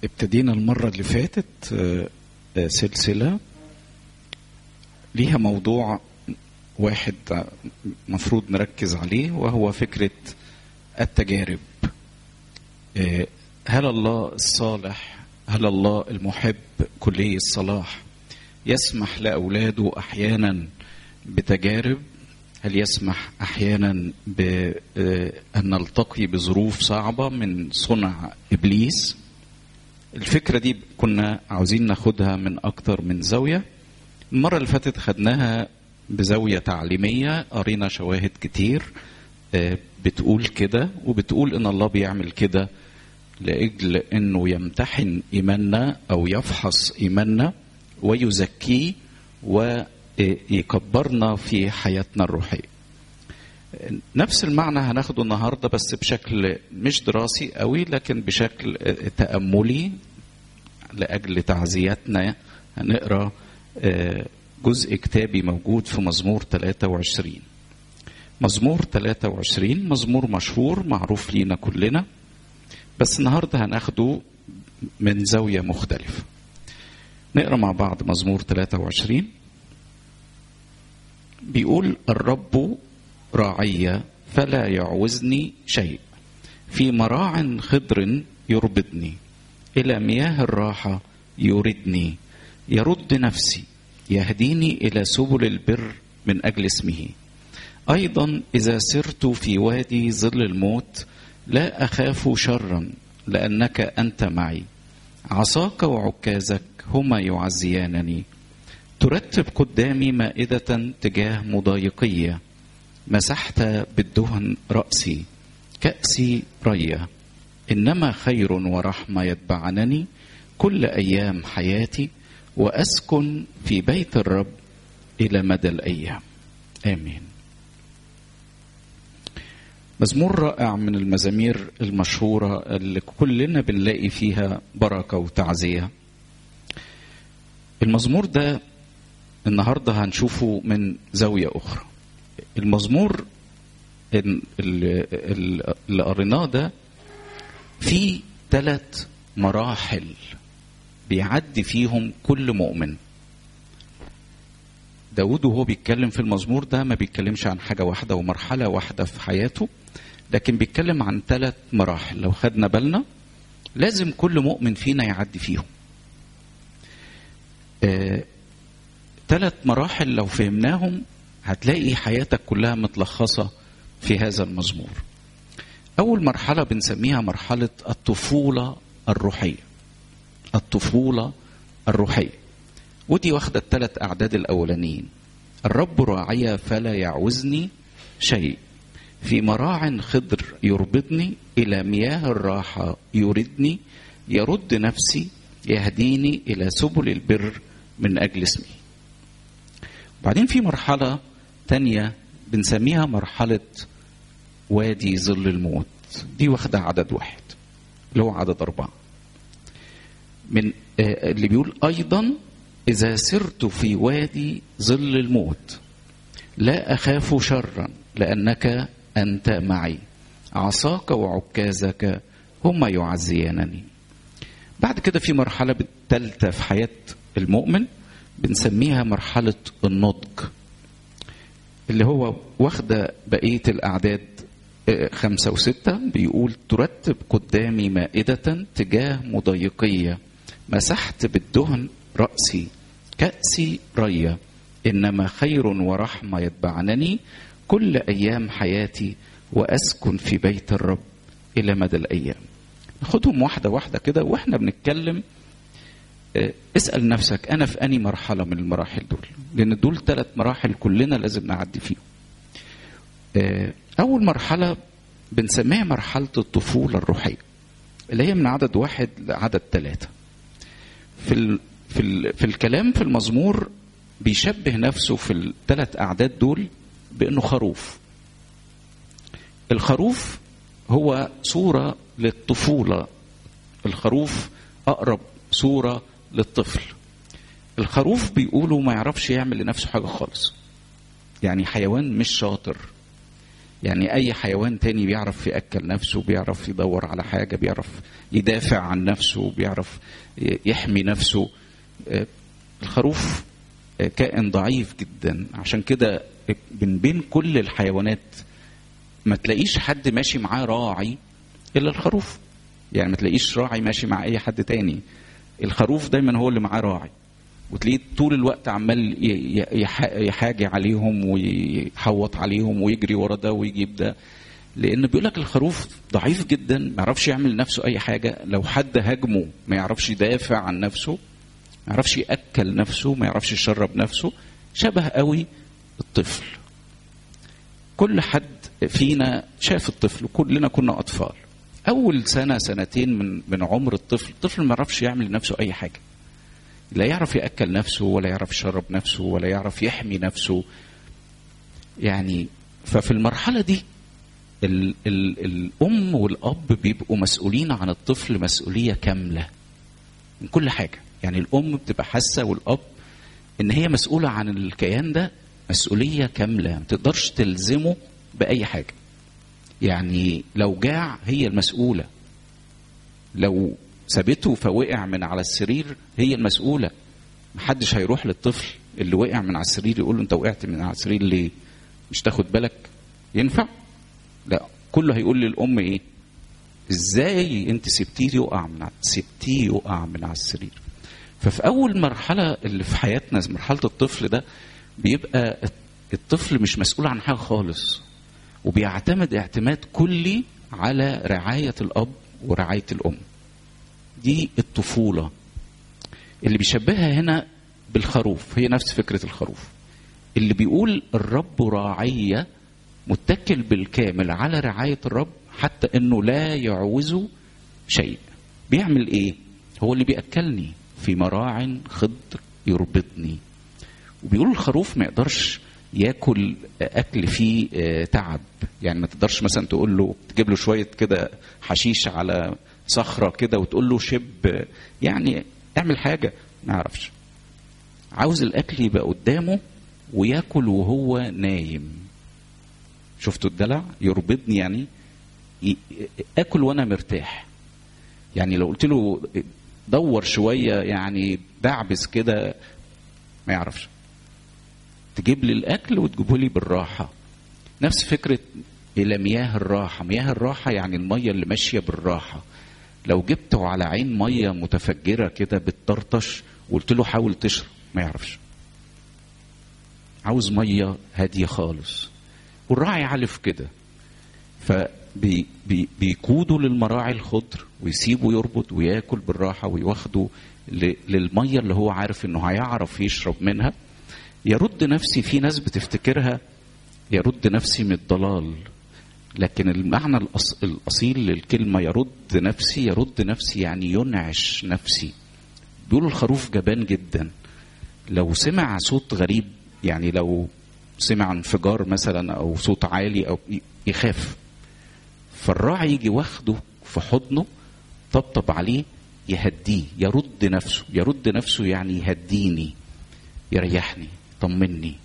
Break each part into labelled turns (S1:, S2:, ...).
S1: ابتدينا المرة اللي فاتت آه، آه، سلسلة ليها موضوع واحد آه، مفروض نركز عليه وهو فكرة التجارب آه، هل الله الصالح هل الله المحب كلي الصلاح يسمح لأولاده أحيانا بتجارب هل يسمح أحيانا بأن نلتقي بظروف صعبة من صنع إبليس الفكرة دي كنا عاوزين ناخدها من أكتر من زاوية المرة اللي فاتت خدناها بزاوية تعليمية قرينا شواهد كتير آه، بتقول كده وبتقول إن الله بيعمل كده لأجل إنه يمتحن إيماننا أو يفحص إيماننا ويزكيه ويكبرنا في حياتنا الروحية نفس المعنى هناخده النهارده بس بشكل مش دراسي قوي لكن بشكل تأملي لأجل تعزيتنا هنقرا آه، جزء كتابي موجود في مزمور 23 مزمور 23 مزمور مشهور معروف لينا كلنا بس النهارده هناخده من زاوية مختلفة نقرا مع بعض مزمور 23 بيقول الرب راعي فلا يعوزني شيء في مراع خضر يربطني الى مياه الراحه يردني يرد نفسي يهديني الى سبل البر من اجل اسمه ايضا اذا سرت في وادي ظل الموت لا اخاف شرا لانك انت معي عصاك وعكازك هما يعزيانني ترتب قدامي مائده تجاه مضايقيه مسحت بالدهن رأسي كأسي ريا إنما خير ورحمة يتبعنني كل أيام حياتي وأسكن في بيت الرب إلى مدى الأيام آمين مزمور رائع من المزامير المشهورة اللي كلنا بنلاقي فيها بركة وتعزية المزمور ده النهاردة هنشوفه من زاوية أخرى المزمور ال- ال- ال- اللي قريناه ده فيه ثلاث مراحل بيعدي فيهم كل مؤمن داود وهو بيتكلم في المزمور ده ما بيتكلمش عن حاجة واحدة ومرحلة واحدة في حياته لكن بيتكلم عن ثلاث مراحل لو خدنا بالنا لازم كل مؤمن فينا يعدي فيهم آه، ثلاث مراحل لو فهمناهم هتلاقي حياتك كلها متلخصة في هذا المزمور أول مرحلة بنسميها مرحلة الطفولة الروحية الطفولة الروحية ودي واخدة الثلاث أعداد الأولانيين الرب راعي فلا يعوزني شيء في مراع خضر يربطني إلى مياه الراحة يردني يرد نفسي يهديني إلى سبل البر من أجل اسمه بعدين في مرحلة تانية بنسميها مرحلة وادي ظل الموت دي واخدة عدد واحد اللي هو عدد أربعة من آه، اللي بيقول أيضا إذا سرت في وادي ظل الموت لا أخاف شرا لأنك أنت معي عصاك وعكازك هما يعزيانني بعد كده في مرحلة الثالثة في حياة المؤمن بنسميها مرحلة النضج اللي هو واخدة بقية الأعداد آه، خمسة وستة بيقول ترتب قدامي مائدة تجاه مضايقية مسحت بالدهن رأسي كأسي ريا إنما خير ورحمة يتبعنني كل أيام حياتي وأسكن في بيت الرب إلى مدى الأيام ناخدهم واحدة واحدة كده وإحنا بنتكلم آه، اسأل نفسك أنا في أني مرحلة من المراحل دول لأن دول ثلاث مراحل كلنا لازم نعدي فيهم آه، أول مرحلة بنسميها مرحلة الطفولة الروحية اللي هي من عدد واحد لعدد ثلاثة في ال في ال في الكلام في المزمور بيشبه نفسه في الثلاث أعداد دول بأنه خروف الخروف هو صورة للطفولة الخروف أقرب صورة للطفل الخروف بيقولوا ما يعرفش يعمل لنفسه حاجة خالص يعني حيوان مش شاطر يعني اي حيوان تاني بيعرف ياكل نفسه بيعرف يدور على حاجه بيعرف يدافع عن نفسه بيعرف يحمي نفسه الخروف كائن ضعيف جدا عشان كده من بين كل الحيوانات ما تلاقيش حد ماشي معاه راعي الا الخروف يعني ما تلاقيش راعي ماشي مع اي حد تاني الخروف دايما هو اللي معاه راعي وتلاقيه طول الوقت عمال يحاجي عليهم ويحوط عليهم ويجري ورا ده ويجيب ده لان بيقول لك الخروف ضعيف جدا ما يعرفش يعمل نفسه اي حاجه لو حد هاجمه ما يعرفش يدافع عن نفسه ما يعرفش ياكل نفسه ما يعرفش يشرب نفسه شبه قوي الطفل كل حد فينا شاف الطفل كلنا كنا اطفال اول سنه سنتين من من عمر الطفل الطفل ما يعرفش يعمل لنفسه اي حاجه لا يعرف ياكل نفسه ولا يعرف يشرب نفسه ولا يعرف يحمي نفسه يعني ففي المرحله دي ال ال الام والاب بيبقوا مسؤولين عن الطفل مسؤوليه كامله من كل حاجه يعني الام بتبقى حاسه والاب ان هي مسؤوله عن الكيان ده مسؤوليه كامله ما تقدرش تلزمه باي حاجه يعني لو جاع هي المسؤوله لو سابته فوقع من على السرير هي المسؤوله محدش هيروح للطفل اللي وقع من على السرير يقول له انت وقعت من على السرير ليه مش تاخد بالك ينفع لا كله هيقول للام ايه ازاي انت سبتيه يقع من سبتيه يقع من على السرير ففي اول مرحله اللي في حياتنا مرحله الطفل ده بيبقى الطفل مش مسؤول عن حاجه خالص وبيعتمد اعتماد كلي على رعايه الاب ورعايه الام دي الطفوله اللي بيشبهها هنا بالخروف هي نفس فكره الخروف اللي بيقول الرب راعيه متكل بالكامل على رعايه الرب حتى انه لا يعوزه شيء بيعمل ايه هو اللي بياكلني في مراع خضر يربطني وبيقول الخروف ما يقدرش ياكل اكل فيه تعب يعني ما تقدرش مثلا تقول له تجيب له شويه كده حشيش على صخره كده وتقول له شب يعني اعمل حاجه ما يعرفش عاوز الاكل يبقى قدامه وياكل وهو نايم شفتوا الدلع يربطني يعني اكل وانا مرتاح يعني لو قلت له دور شويه يعني دعبس كده ما يعرفش تجيب لي الاكل وتجيبه لي بالراحه نفس فكره الى مياه الراحه مياه الراحه يعني الميه اللي ماشيه بالراحه لو جبته على عين ميه متفجره كده بتطرطش وقلت له حاول تشرب ما يعرفش عاوز ميه هاديه خالص والراعي عارف كده فبيقودوا للمراعي الخضر ويسيبه يربط وياكل بالراحه ويواخده للميه اللي هو عارف انه هيعرف يشرب منها يرد نفسي في ناس بتفتكرها يرد نفسي من الضلال لكن المعنى الاصيل للكلمه يرد نفسي يرد نفسي يعني ينعش نفسي بيقولوا الخروف جبان جدا لو سمع صوت غريب يعني لو سمع انفجار مثلا او صوت عالي او يخاف فالراعي يجي واخده في حضنه طبطب عليه يهديه يرد نفسه يرد نفسه يعني يهديني يريحني يطمني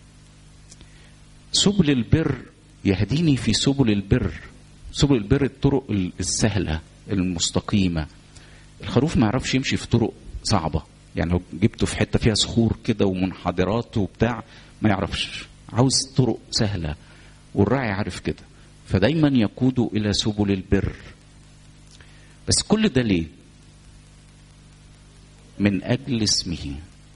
S1: سبل البر يهديني في سبل البر سبل البر الطرق السهلة المستقيمة الخروف ما يعرفش يمشي في طرق صعبة يعني لو جبته في حتة فيها صخور كده ومنحدرات وبتاع ما يعرفش عاوز طرق سهلة والراعي عارف كده فدايما يقود إلى سبل البر بس كل ده ليه من أجل اسمه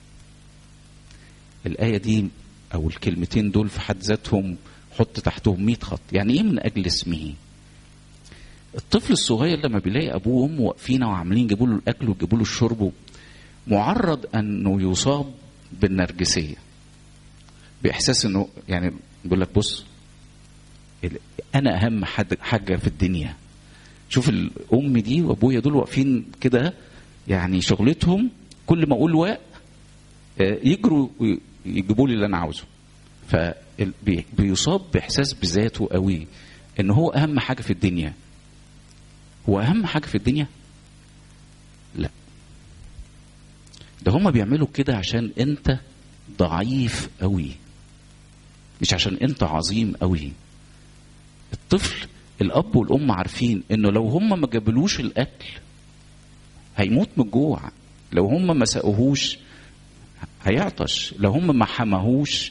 S1: الآية دي أو الكلمتين دول في حد ذاتهم حط تحتهم 100 خط يعني إيه من أجل اسمه الطفل الصغير لما بيلاقي أبوه وأمه واقفين وعاملين يجيبوا له الأكل ويجيبوا له الشرب معرض أنه يصاب بالنرجسية بإحساس أنه يعني بيقول لك بص أنا أهم حاجة في الدنيا شوف الأم دي وأبويا دول واقفين كده يعني شغلتهم كل ما أقول واق يجروا يجيبوا لي اللي انا عاوزه فبيصاب باحساس بذاته قوي ان هو اهم حاجه في الدنيا هو اهم حاجه في الدنيا لا ده هما بيعملوا كده عشان انت ضعيف قوي مش عشان انت عظيم قوي الطفل الاب والام عارفين انه لو هم ما جابلوش الاكل هيموت من الجوع لو هم ما سقوهوش هيعطش لو هم ما حماهوش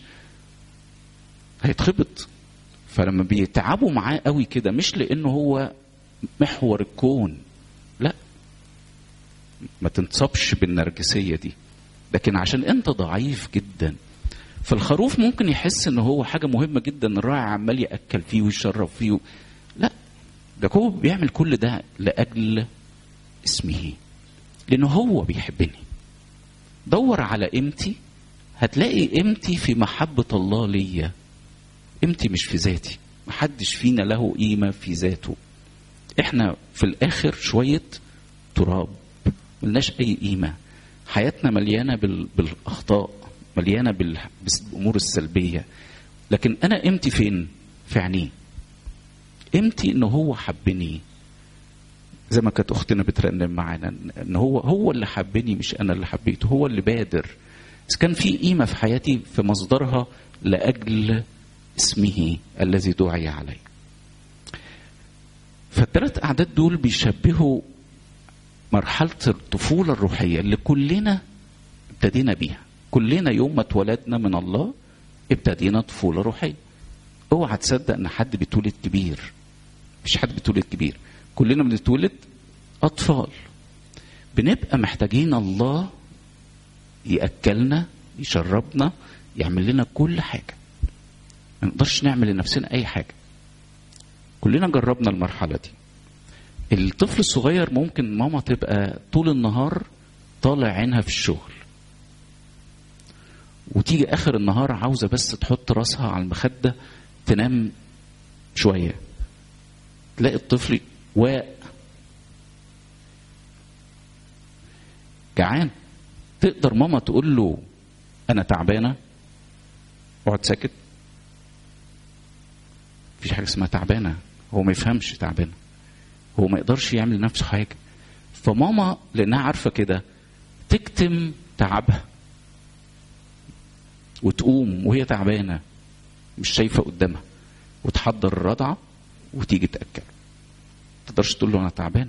S1: هيتخبط فلما بيتعبوا معاه قوي كده مش لانه هو محور الكون لا ما تنصبش بالنرجسيه دي لكن عشان انت ضعيف جدا فالخروف ممكن يحس ان هو حاجه مهمه جدا الراعي عمال ياكل فيه ويشرب فيه لا ده هو بيعمل كل ده لاجل اسمه لانه هو بيحبني دور على قيمتي هتلاقي قيمتي في محبه الله ليا قيمتي مش في ذاتي محدش فينا له قيمه في ذاته احنا في الاخر شويه تراب ملناش اي قيمه حياتنا مليانه بال... بالاخطاء مليانه بال... بالامور السلبيه لكن انا قيمتي فين في عينيه قيمتي ان هو حبني زي ما كانت اختنا بترنم معانا ان هو هو اللي حبني مش انا اللي حبيته هو اللي بادر اذا كان في قيمه في حياتي في مصدرها لاجل اسمه الذي دعي عليه فالثلاث اعداد دول بيشبهوا مرحله الطفوله الروحيه اللي كلنا ابتدينا بيها كلنا يوم ما اتولدنا من الله ابتدينا طفوله روحيه اوعى تصدق ان حد بيتولد كبير مفيش حد بيتولد كبير كلنا بنتولد اطفال بنبقى محتاجين الله ياكلنا يشربنا يعمل لنا كل حاجه ما نقدرش نعمل لنفسنا اي حاجه كلنا جربنا المرحله دي الطفل الصغير ممكن ماما تبقى طول النهار طالع عينها في الشغل وتيجي اخر النهار عاوزه بس تحط راسها على المخده تنام شويه تلاقي الطفل واق جعان تقدر ماما تقول له انا تعبانه اقعد ساكت مفيش حاجه اسمها تعبانه هو ما يفهمش تعبانه هو ما يقدرش يعمل لنفسه حاجه فماما لانها عارفه كده تكتم تعبها وتقوم وهي تعبانه مش شايفه قدامها وتحضر الرضعه وتيجي تاكل ما تقدرش تقول له انا تعبانه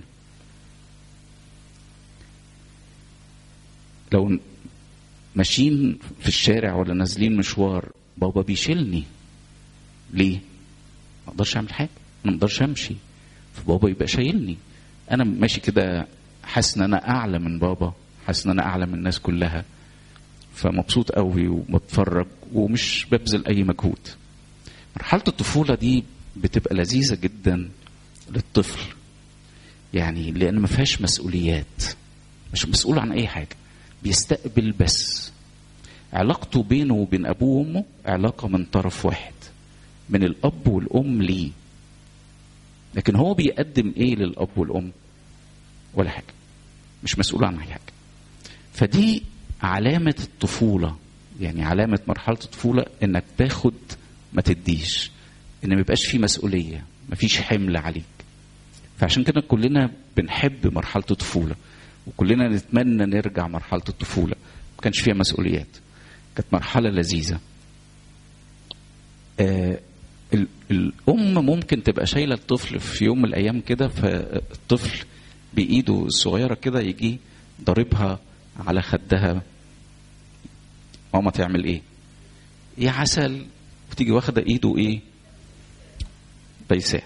S1: لو ماشيين في الشارع ولا نازلين مشوار بابا بيشيلني ليه؟ ما اقدرش اعمل حاجه انا ما اقدرش امشي فبابا يبقى شايلني انا ماشي كده حاسس ان انا اعلى من بابا حاسس ان انا اعلى من الناس كلها فمبسوط قوي ومتفرج ومش ببذل اي مجهود مرحله الطفوله دي بتبقى لذيذه جدا للطفل يعني لان ما فيهاش مسؤوليات مش مسؤول عن اي حاجه بيستقبل بس علاقته بينه وبين ابوه وامه علاقه من طرف واحد من الاب والام ليه لكن هو بيقدم ايه للاب والام ولا حاجه مش مسؤول عن اي حاجه فدي علامه الطفوله يعني علامه مرحله الطفوله انك تاخد ما تديش ان ما يبقاش في مسؤوليه ما فيش حمل عليك فعشان كده كلنا بنحب مرحله الطفوله وكلنا نتمنى نرجع مرحله الطفوله ما كانش فيها مسؤوليات كانت مرحله لذيذه آه الام ممكن تبقى شايله الطفل في يوم من الايام كده فالطفل بايده الصغيره كده يجي ضاربها على خدها ماما تعمل ايه يا عسل وتيجي واخده ايده ايه بيساه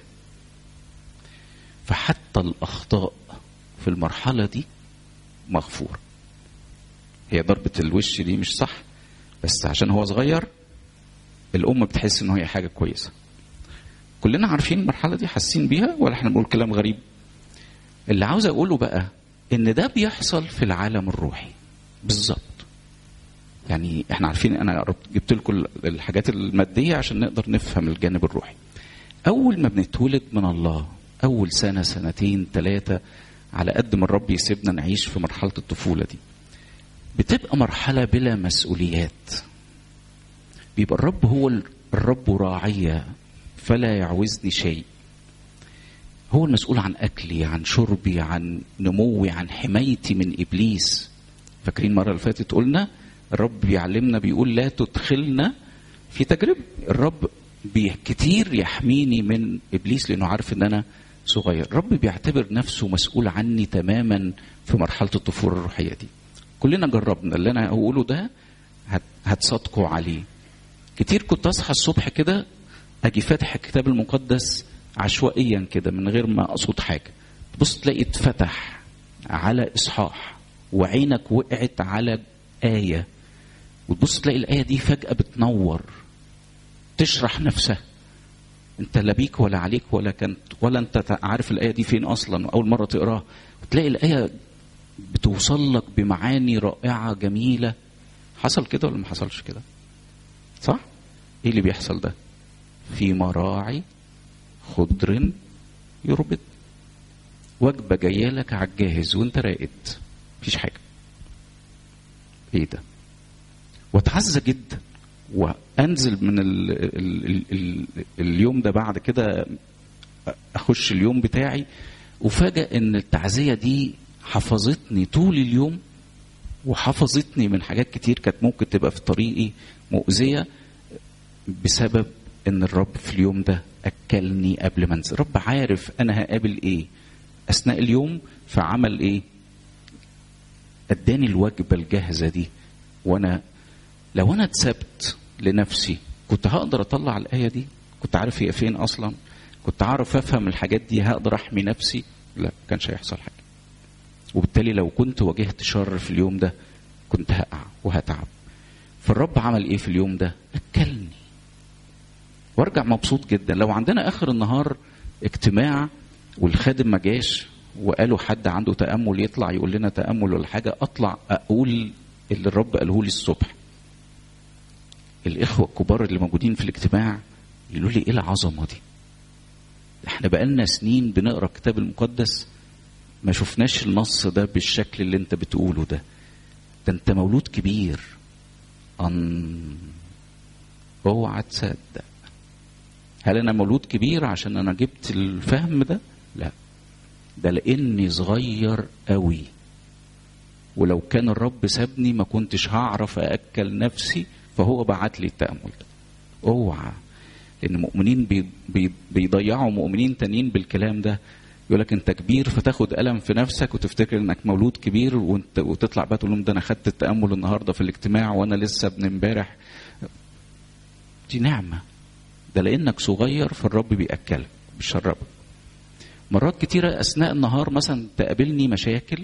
S1: فحتى الاخطاء في المرحله دي مغفوره هي ضربه الوش دي مش صح بس عشان هو صغير الام بتحس ان هي حاجه كويسه كلنا عارفين المرحله دي حاسين بيها ولا احنا بنقول كلام غريب اللي عاوز اقوله بقى ان ده بيحصل في العالم الروحي بالظبط يعني احنا عارفين انا جبت لكم الحاجات الماديه عشان نقدر نفهم الجانب الروحي اول ما بنتولد من الله اول سنه سنتين ثلاثه على قد ما الرب يسيبنا نعيش في مرحله الطفوله دي بتبقى مرحله بلا مسؤوليات بيبقى الرب هو الرب راعية فلا يعوزني شيء هو المسؤول عن أكلي عن شربي عن نموي عن حمايتي من إبليس فاكرين المرة اللي فاتت قلنا الرب بيعلمنا بيقول لا تدخلنا في تجربة الرب كتير يحميني من ابليس لانه عارف ان انا صغير رب بيعتبر نفسه مسؤول عني تماما في مرحله الطفوله الروحيه دي كلنا جربنا اللي انا هقوله ده هتصادقوا عليه كتير كنت اصحى الصبح كده اجي فاتح الكتاب المقدس عشوائيا كده من غير ما اقصد حاجه تبص تلاقي اتفتح على اصحاح وعينك وقعت على ايه وتبص تلاقي الايه دي فجاه بتنور تشرح نفسها انت لا بيك ولا عليك ولا كنت ولا انت عارف الايه دي فين اصلا اول مره تقراها وتلاقي الايه بتوصل لك بمعاني رائعه جميله حصل كده ولا ما حصلش كده صح ايه اللي بيحصل ده في مراعي خضر يربط وجبه جايه لك على الجاهز وانت راقد مفيش حاجه ايه ده واتعزى جدا وانزل من ال ال ال ال اليوم ده بعد كده اخش اليوم بتاعي وفاجئ ان التعزيه دي حفظتني طول اليوم وحفظتني من حاجات كتير كانت ممكن تبقى في طريقي مؤذيه بسبب ان الرب في اليوم ده اكلني قبل ما انزل رب عارف انا هقابل ايه اثناء اليوم فعمل ايه اداني الوجبه الجاهزه دي وانا لو انا اتسبت لنفسي كنت هقدر اطلع الايه دي كنت عارف هي فين اصلا كنت عارف افهم الحاجات دي هقدر احمي نفسي لا ما كانش هيحصل حاجه وبالتالي لو كنت واجهت شر في اليوم ده كنت هقع وهتعب فالرب عمل ايه في اليوم ده اكلني وارجع مبسوط جدا لو عندنا اخر النهار اجتماع والخادم ما جاش وقالوا حد عنده تامل يطلع يقول لنا تامل ولا حاجه اطلع اقول اللي الرب قاله لي الصبح الاخوه الكبار اللي موجودين في الاجتماع يقولوا لي ايه العظمه دي احنا بقالنا سنين بنقرا الكتاب المقدس ما شفناش النص ده بالشكل اللي انت بتقوله ده ده انت مولود كبير ان اوعى تصدق هل انا مولود كبير عشان انا جبت الفهم ده لا ده لاني صغير قوي ولو كان الرب سابني ما كنتش هعرف ااكل نفسي فهو بعت لي التامل ده اوعى لان مؤمنين بي بي بيضيعوا مؤمنين تانيين بالكلام ده يقول لك انت كبير فتاخد قلم في نفسك وتفتكر انك مولود كبير وانت وتطلع بقى تقول لهم ده انا خدت التامل النهارده في الاجتماع وانا لسه ابن امبارح دي نعمه ده لانك صغير فالرب بياكلك بيشربك مرات كتيرة أثناء النهار مثلا تقابلني مشاكل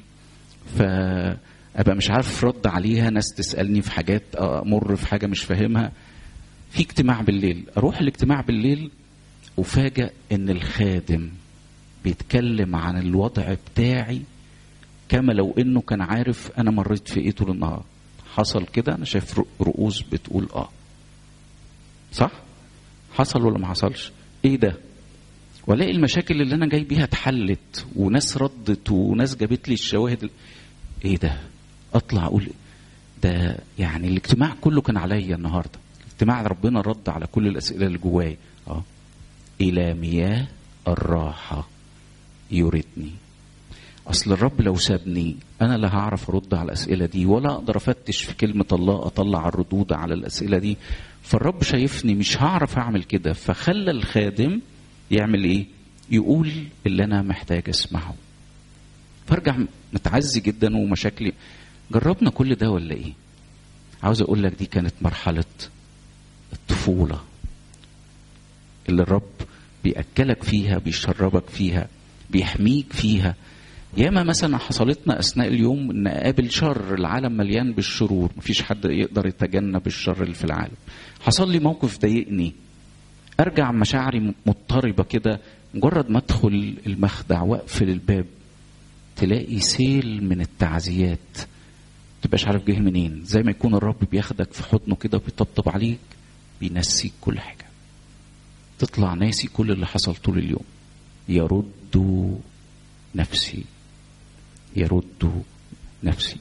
S1: فأبقى مش عارف رد عليها ناس تسألني في حاجات أمر في حاجة مش فاهمها في اجتماع بالليل أروح الاجتماع بالليل أفاجأ إن الخادم بيتكلم عن الوضع بتاعي كما لو إنه كان عارف أنا مريت في إيه طول النهار حصل كده أنا شايف رؤوس بتقول آه صح؟ حصل ولا ما حصلش؟ إيه ده؟ والاقي المشاكل اللي انا جاي بيها اتحلت وناس ردت وناس جابت لي الشواهد ايه ده اطلع اقول ده يعني الاجتماع كله كان عليا النهارده اجتماع ربنا رد على كل الاسئله اللي جوايا اه الى مياه الراحه يردني اصل الرب لو سابني انا لا هعرف ارد على الاسئله دي ولا اقدر افتش في كلمه الله اطلع الردود على الاسئله دي فالرب شايفني مش هعرف اعمل كده فخلى الخادم يعمل ايه يقول اللي انا محتاج اسمعه فارجع متعزي جدا ومشاكلي جربنا كل ده ولا ايه عاوز اقول لك دي كانت مرحله الطفوله اللي الرب بياكلك فيها بيشربك فيها بيحميك فيها ياما مثلا حصلتنا اثناء اليوم ان اقابل شر العالم مليان بالشرور مفيش حد يقدر يتجنب الشر اللي في العالم حصل لي موقف ضايقني ارجع مشاعري مضطربه كده مجرد ما ادخل المخدع واقفل الباب تلاقي سيل من التعزيات تبقاش عارف جه منين زي ما يكون الرب بياخدك في حضنه كده وبيطبطب عليك بينسيك كل حاجه تطلع ناسي كل اللي حصل طول اليوم يرد نفسي يرد نفسي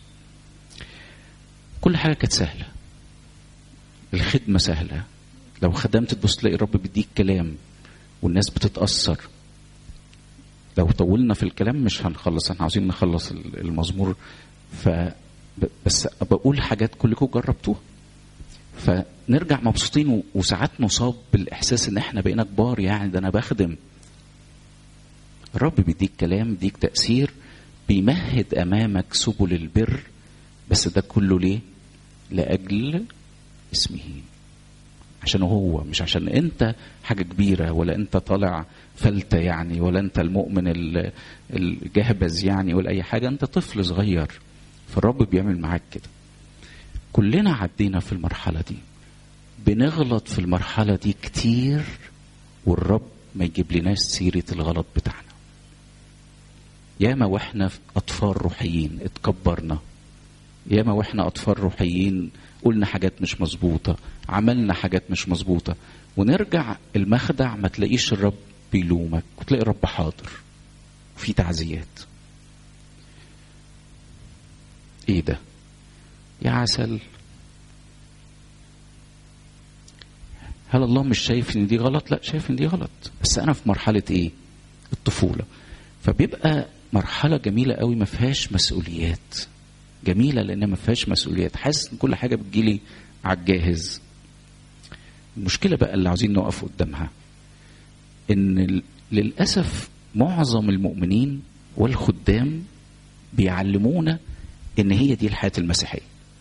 S1: كل حاجه كانت سهله الخدمه سهله لو خدمت تبص تلاقي الرب بيديك كلام والناس بتتأثر لو طولنا في الكلام مش هنخلص احنا عاوزين نخلص المزمور ف بس بقول حاجات كلكم جربتوها ف نرجع مبسوطين و- وساعات نصاب بالاحساس ان احنا بقينا كبار يعني ده انا بخدم الرب بيديك كلام بيديك تاثير بيمهد امامك سبل البر بس ده كله ليه لاجل اسمه عشان هو مش عشان انت حاجه كبيره ولا انت طالع فلته يعني ولا انت المؤمن ال- الجهبذ يعني ولا اي حاجه انت طفل صغير فالرب بيعمل معاك كده كلنا عدينا في المرحله دي بنغلط في المرحله دي كتير والرب ما يجيب لناش سيره الغلط بتاعنا ياما واحنا اطفال روحيين اتكبرنا ياما واحنا اطفال روحيين قلنا حاجات مش مظبوطه عملنا حاجات مش مظبوطه ونرجع المخدع ما تلاقيش الرب بيلومك وتلاقي الرب حاضر في تعزيات ايه ده يا عسل هل الله مش شايف ان دي غلط لا شايف ان دي غلط بس انا في مرحله ايه الطفوله فبيبقى مرحله جميله قوي ما فيهاش مسؤوليات جميله لان ما فيهاش مسؤوليات حاسس ان كل حاجه بتجيلي على الجاهز المشكله بقى اللي عاوزين نقف قدامها ان ال- للاسف معظم المؤمنين والخدام بيعلمونا ان هي دي الحياه المسيحيه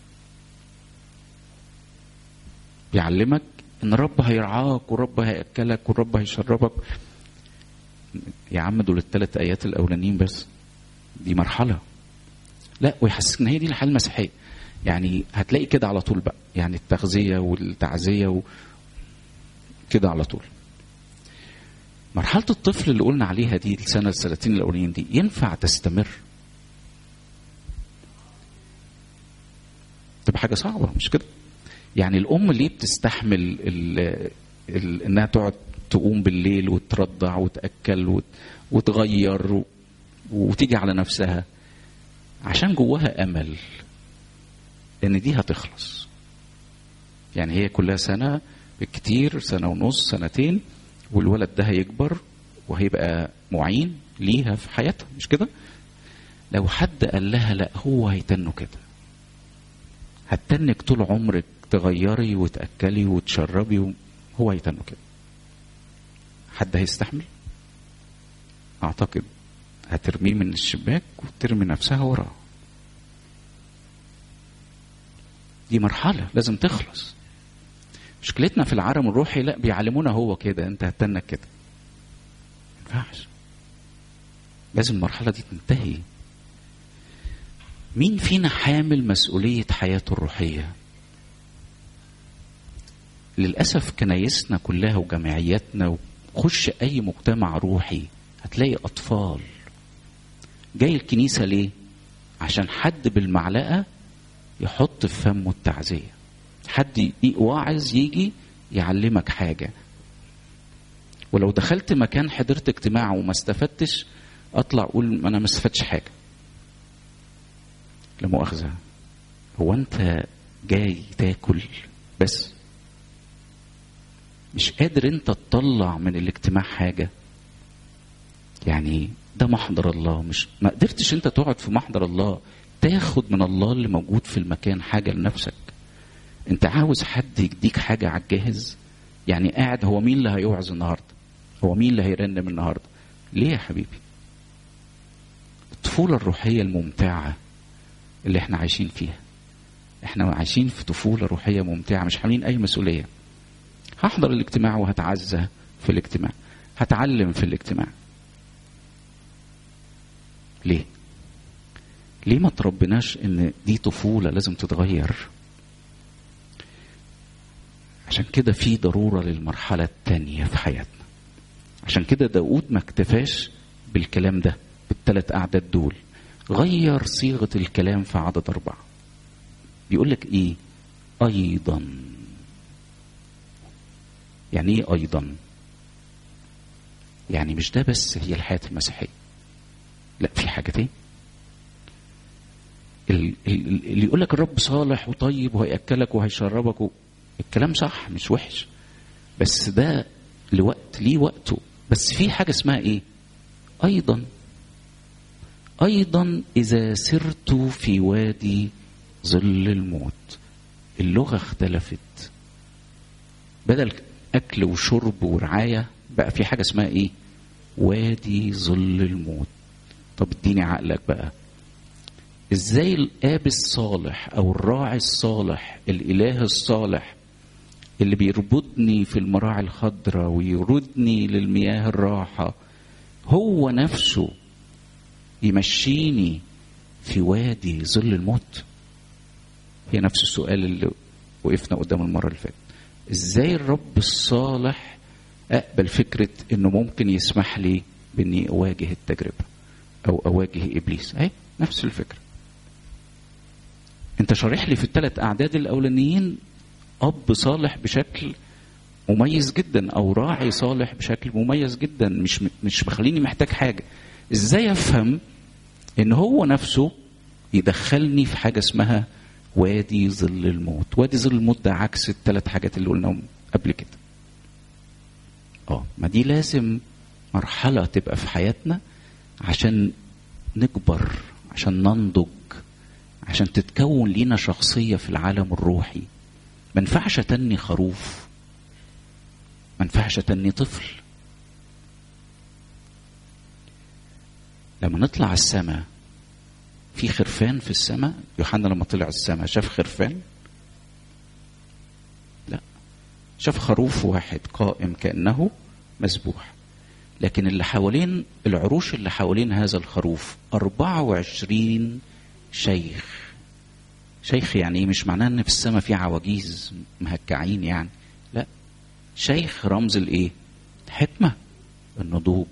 S1: بيعلمك ان الرب هيرعاك والرب هياكلك والرب هيشربك يا عم دول الثلاث ايات الاولانيين بس دي مرحله لا ويحسسك ان هي دي الحياه المسيحيه يعني هتلاقي كده على طول بقى يعني التغذيه والتعزيه و... كده على طول مرحله الطفل اللي قلنا عليها دي السنه السنتين الاولانيين دي ينفع تستمر تبقى حاجه صعبه مش كده يعني الام ليه بتستحمل ال ال انها تقعد تقوم بالليل وترضع وتاكل وت وتغير و وتيجي على نفسها عشان جواها امل ان دي هتخلص يعني هي كلها سنه بالكتير سنه ونص سنتين والولد ده هيكبر وهيبقى معين ليها في حياتها مش كده لو حد قال لها لا هو هيتنه كده هتنك طول عمرك تغيري وتأكلي وتشربي هو هيتنه كده حد هيستحمل اعتقد هترميه من الشباك وترمي نفسها وراه دي مرحلة لازم تخلص مشكلتنا في العالم الروحي لا بيعلمونا هو كده انت هتنك كده ما ينفعش لازم المرحلة دي تنتهي مين فينا حامل مسؤولية حياته الروحية للأسف كنايسنا كلها وجمعياتنا وخش أي مجتمع روحي هتلاقي أطفال جاي الكنيسة ليه عشان حد بالمعلقة يحط في فمه التعزية حد واعظ يجي يعلمك حاجة ولو دخلت مكان حضرت اجتماع وما استفدتش اطلع اقول انا ما استفدتش حاجه لا مؤاخذه هو انت جاي تاكل بس مش قادر انت تطلع من الاجتماع حاجه يعني ده محضر الله مش ما قدرتش انت تقعد في محضر الله تاخد من الله اللي موجود في المكان حاجه لنفسك انت عاوز حد يديك حاجه على الجاهز يعني قاعد هو مين اللي هيوعظ النهارده هو مين اللي هيرنم النهارده ليه يا حبيبي الطفوله الروحيه الممتعه اللي احنا عايشين فيها احنا عايشين في طفوله روحيه ممتعه مش حاملين اي مسؤوليه هحضر الاجتماع وهتعزى في الاجتماع هتعلم في الاجتماع ليه ليه ما تربناش ان دي طفوله لازم تتغير عشان كده في ضروره للمرحله الثانيه في حياتنا عشان كده داود ما اكتفاش بالكلام ده بالثلاث اعداد دول غير صيغه الكلام في عدد اربعه بيقول لك ايه ايضا يعني ايه ايضا يعني مش ده بس هي الحياه المسيحيه لا في حاجه تاني اللي يقول لك الرب صالح وطيب وهياكلك وهيشربك و... الكلام صح مش وحش بس ده لوقت ليه وقته بس في حاجه اسمها ايه ايضا ايضا اذا سرت في وادي ظل الموت اللغه اختلفت بدل اكل وشرب ورعايه بقى في حاجه اسمها ايه وادي ظل الموت طب اديني عقلك بقى ازاي الاب الصالح او الراعي الصالح الاله الصالح اللي بيربطني في المراعي الخضراء ويردني للمياه الراحه هو نفسه يمشيني في وادي ظل الموت هي نفس السؤال اللي وقفنا قدامه المره اللي فاتت ازاي الرب الصالح اقبل فكره انه ممكن يسمح لي باني اواجه التجربه او اواجه ابليس اهي نفس الفكره انت شارح لي في الثلاث اعداد الاولانيين اب صالح بشكل مميز جدا او راعي صالح بشكل مميز جدا مش مش مخليني محتاج حاجه ازاي افهم ان هو نفسه يدخلني في حاجه اسمها وادي ظل الموت وادي ظل الموت ده عكس الثلاث حاجات اللي قلناهم قبل كده اه ما دي لازم مرحله تبقى في حياتنا عشان نكبر عشان ننضج عشان تتكون لينا شخصيه في العالم الروحي ما ينفعش اتني خروف ما ينفعش اتني طفل لما نطلع السماء في خرفان في السماء يوحنا لما طلع السماء شاف خرفان لا شاف خروف واحد قائم كانه مذبوح لكن اللي حوالين العروش اللي حوالين هذا الخروف 24 شيخ شيخ يعني ايه مش معناه ان في السماء في عواجيز مهكعين يعني لا شيخ رمز الايه الحكمه النضوج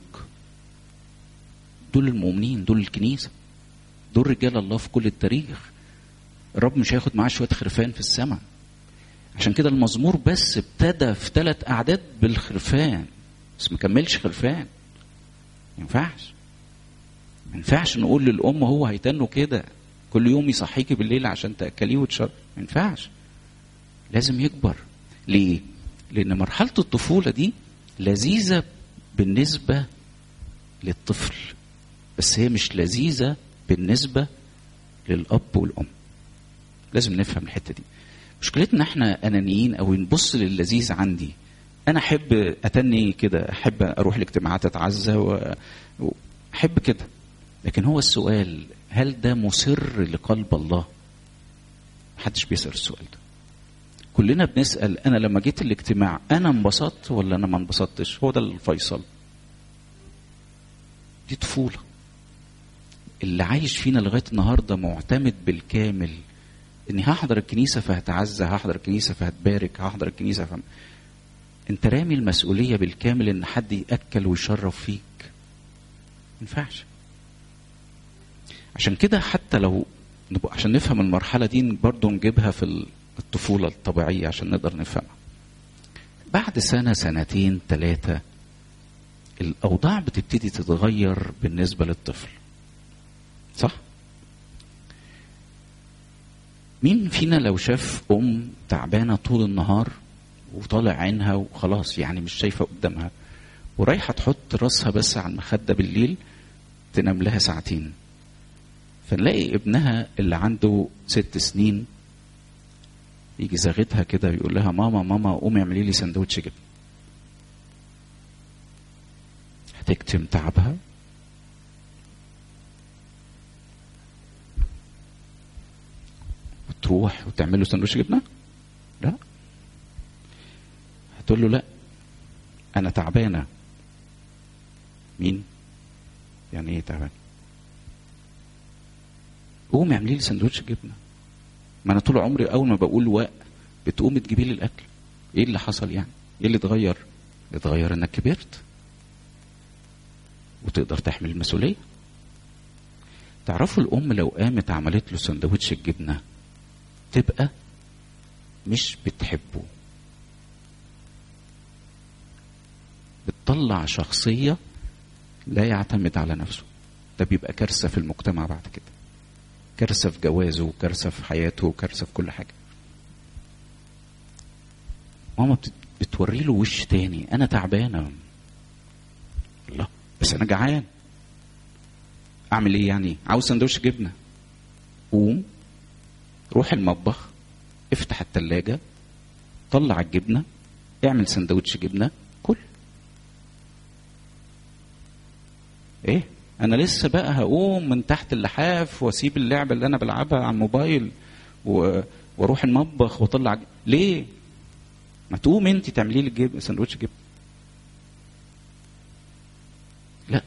S1: دول المؤمنين دول الكنيسه دول رجال الله في كل التاريخ الرب مش هياخد معاه شويه خرفان في السماء عشان كده المزمور بس ابتدى في ثلاث اعداد بالخرفان بس ما كملش خرفان ما ينفعش ما ينفعش نقول للام هو هيتنه كده كل يوم يصحيكي بالليل عشان تاكليه وتشرب ما ينفعش لازم يكبر ليه لان مرحله الطفوله دي لذيذه بالنسبه للطفل بس هي مش لذيذه بالنسبه للاب والام لازم نفهم الحته دي مشكلتنا احنا انانيين او نبص للذيذ عندي انا احب اتني كده احب اروح الاجتماعات اتعزى واحب كده لكن هو السؤال هل ده مسر لقلب الله محدش بيسال السؤال ده كلنا بنسال انا لما جيت الاجتماع انا انبسطت ولا انا ما انبسطتش هو ده الفيصل دي طفوله اللي عايش فينا لغايه النهارده معتمد بالكامل اني هحضر الكنيسه فهتعزى هحضر الكنيسه فهتبارك هحضر الكنيسه فهم. انت رامي المسؤوليه بالكامل ان حد ياكل ويشرف فيك ما ينفعش عشان كده حتى لو عشان نفهم المرحله دي برضه نجيبها في الطفوله الطبيعيه عشان نقدر نفهمها بعد سنه سنتين ثلاثه الاوضاع بتبتدي تتغير بالنسبه للطفل صح مين فينا لو شاف ام تعبانه طول النهار وطالع عينها وخلاص يعني مش شايفه قدامها ورايحه تحط راسها بس على المخده بالليل تنام لها ساعتين فنلاقي ابنها اللي عنده ست سنين يجي زاغتها كده ويقول لها ماما ماما قومي اعملي لي سندوتش جبنه هتكتم تعبها وتروح وتعمل له سندوتش جبنه لا هتقول له لا انا تعبانه مين يعني ايه تعبان قومي اعملي لي سندوتش جبنه ما انا طول عمري اول ما بقول واق بتقومي تجيبي لي الاكل ايه اللي حصل يعني ايه اللي اتغير اللي اتغير انك كبرت وتقدر تحمل المسؤوليه تعرفوا الام لو قامت عملت له سندوتش الجبنه تبقى مش بتحبه بتطلع شخصية لا يعتمد على نفسه ده بيبقى كارثة في المجتمع بعد كده كارثة في جوازه وكارثة في حياته وكارثة في كل حاجة ماما بتوري له وش تاني أنا تعبانة الله بس أنا جعان أعمل إيه يعني عاوز سندوتش جبنة قوم روح المطبخ افتح التلاجة طلع الجبنة اعمل سندوتش جبنه كل ايه انا لسه بقى هقوم من تحت اللحاف واسيب اللعبه اللي انا بلعبها على الموبايل و... واروح المطبخ واطلع ليه ما تقوم انت تعملي لي جب... سندوتش جبنه لا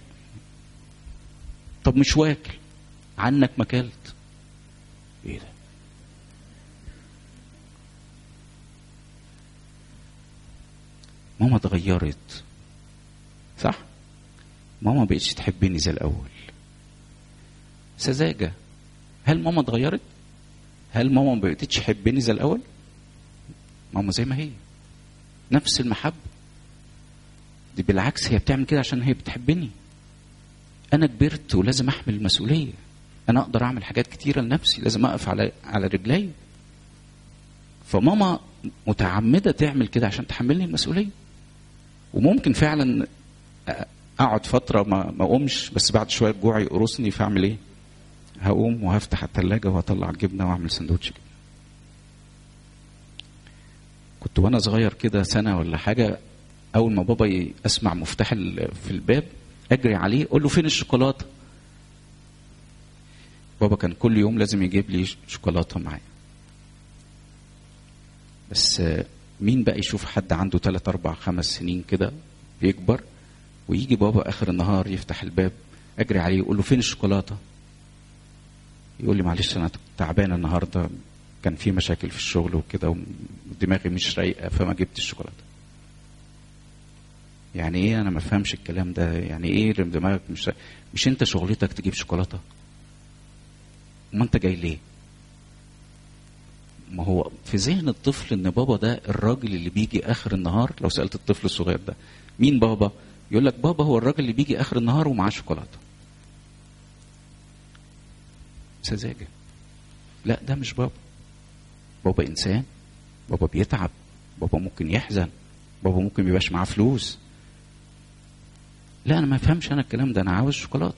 S1: طب مش واكل عنك ما اكلت ايه ده ماما اتغيرت صح ماما ما بقتش تحبني زي الاول سذاجه هل ماما اتغيرت هل ماما ما بقتش تحبني زي الاول ماما زي ما هي نفس المحبه دي بالعكس هي بتعمل كده عشان هي بتحبني انا كبرت ولازم احمل المسؤوليه انا اقدر اعمل حاجات كتيره لنفسي لازم اقف على على رجلي فماما متعمده تعمل كده عشان تحملني المسؤوليه وممكن فعلا اقعد فتره ما ما اقومش بس بعد شويه الجوع يقرصني فاعمل ايه هقوم وهفتح الثلاجه وهطلع الجبنه واعمل سندوتش جبنه كنت وانا صغير كده سنه ولا حاجه اول ما بابا اسمع مفتاح في الباب اجري عليه اقول له فين الشوكولاته بابا كان كل يوم لازم يجيب لي شوكولاته معايا بس مين بقى يشوف حد عنده 3 4 5 سنين كده بيكبر ويجي بابا اخر النهار يفتح الباب اجري عليه يقول له فين الشوكولاته يقول لي معلش انا تعبان النهارده كان في مشاكل في الشغل وكده ودماغي مش رايقه فما جبت الشوكولاته يعني ايه انا ما فهمش الكلام ده يعني ايه دماغك مش مش انت شغلتك تجيب شوكولاته ما انت جاي ليه ما هو في ذهن الطفل ان بابا ده الراجل اللي بيجي اخر النهار لو سالت الطفل الصغير ده مين بابا يقول لك بابا هو الراجل اللي بيجي اخر النهار ومعاه شوكولاته سذاجه لا ده مش بابا بابا انسان بابا بيتعب بابا ممكن يحزن بابا ممكن ميبقاش معاه فلوس لا انا ما افهمش انا الكلام ده انا عاوز شوكولاته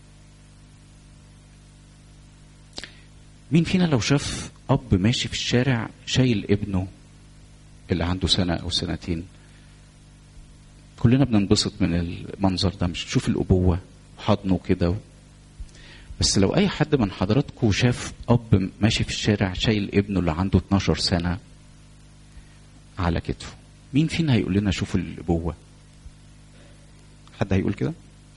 S1: مين فينا لو شاف اب ماشي في الشارع شايل ابنه اللي عنده سنه او سنتين كلنا بننبسط من المنظر ده مش تشوف الابوه حضنه كده بس لو اي حد من حضراتكم شاف اب ماشي في الشارع شايل ابنه اللي عنده 12 سنه على كتفه مين فينا هيقول لنا شوفوا الابوه حد هيقول كده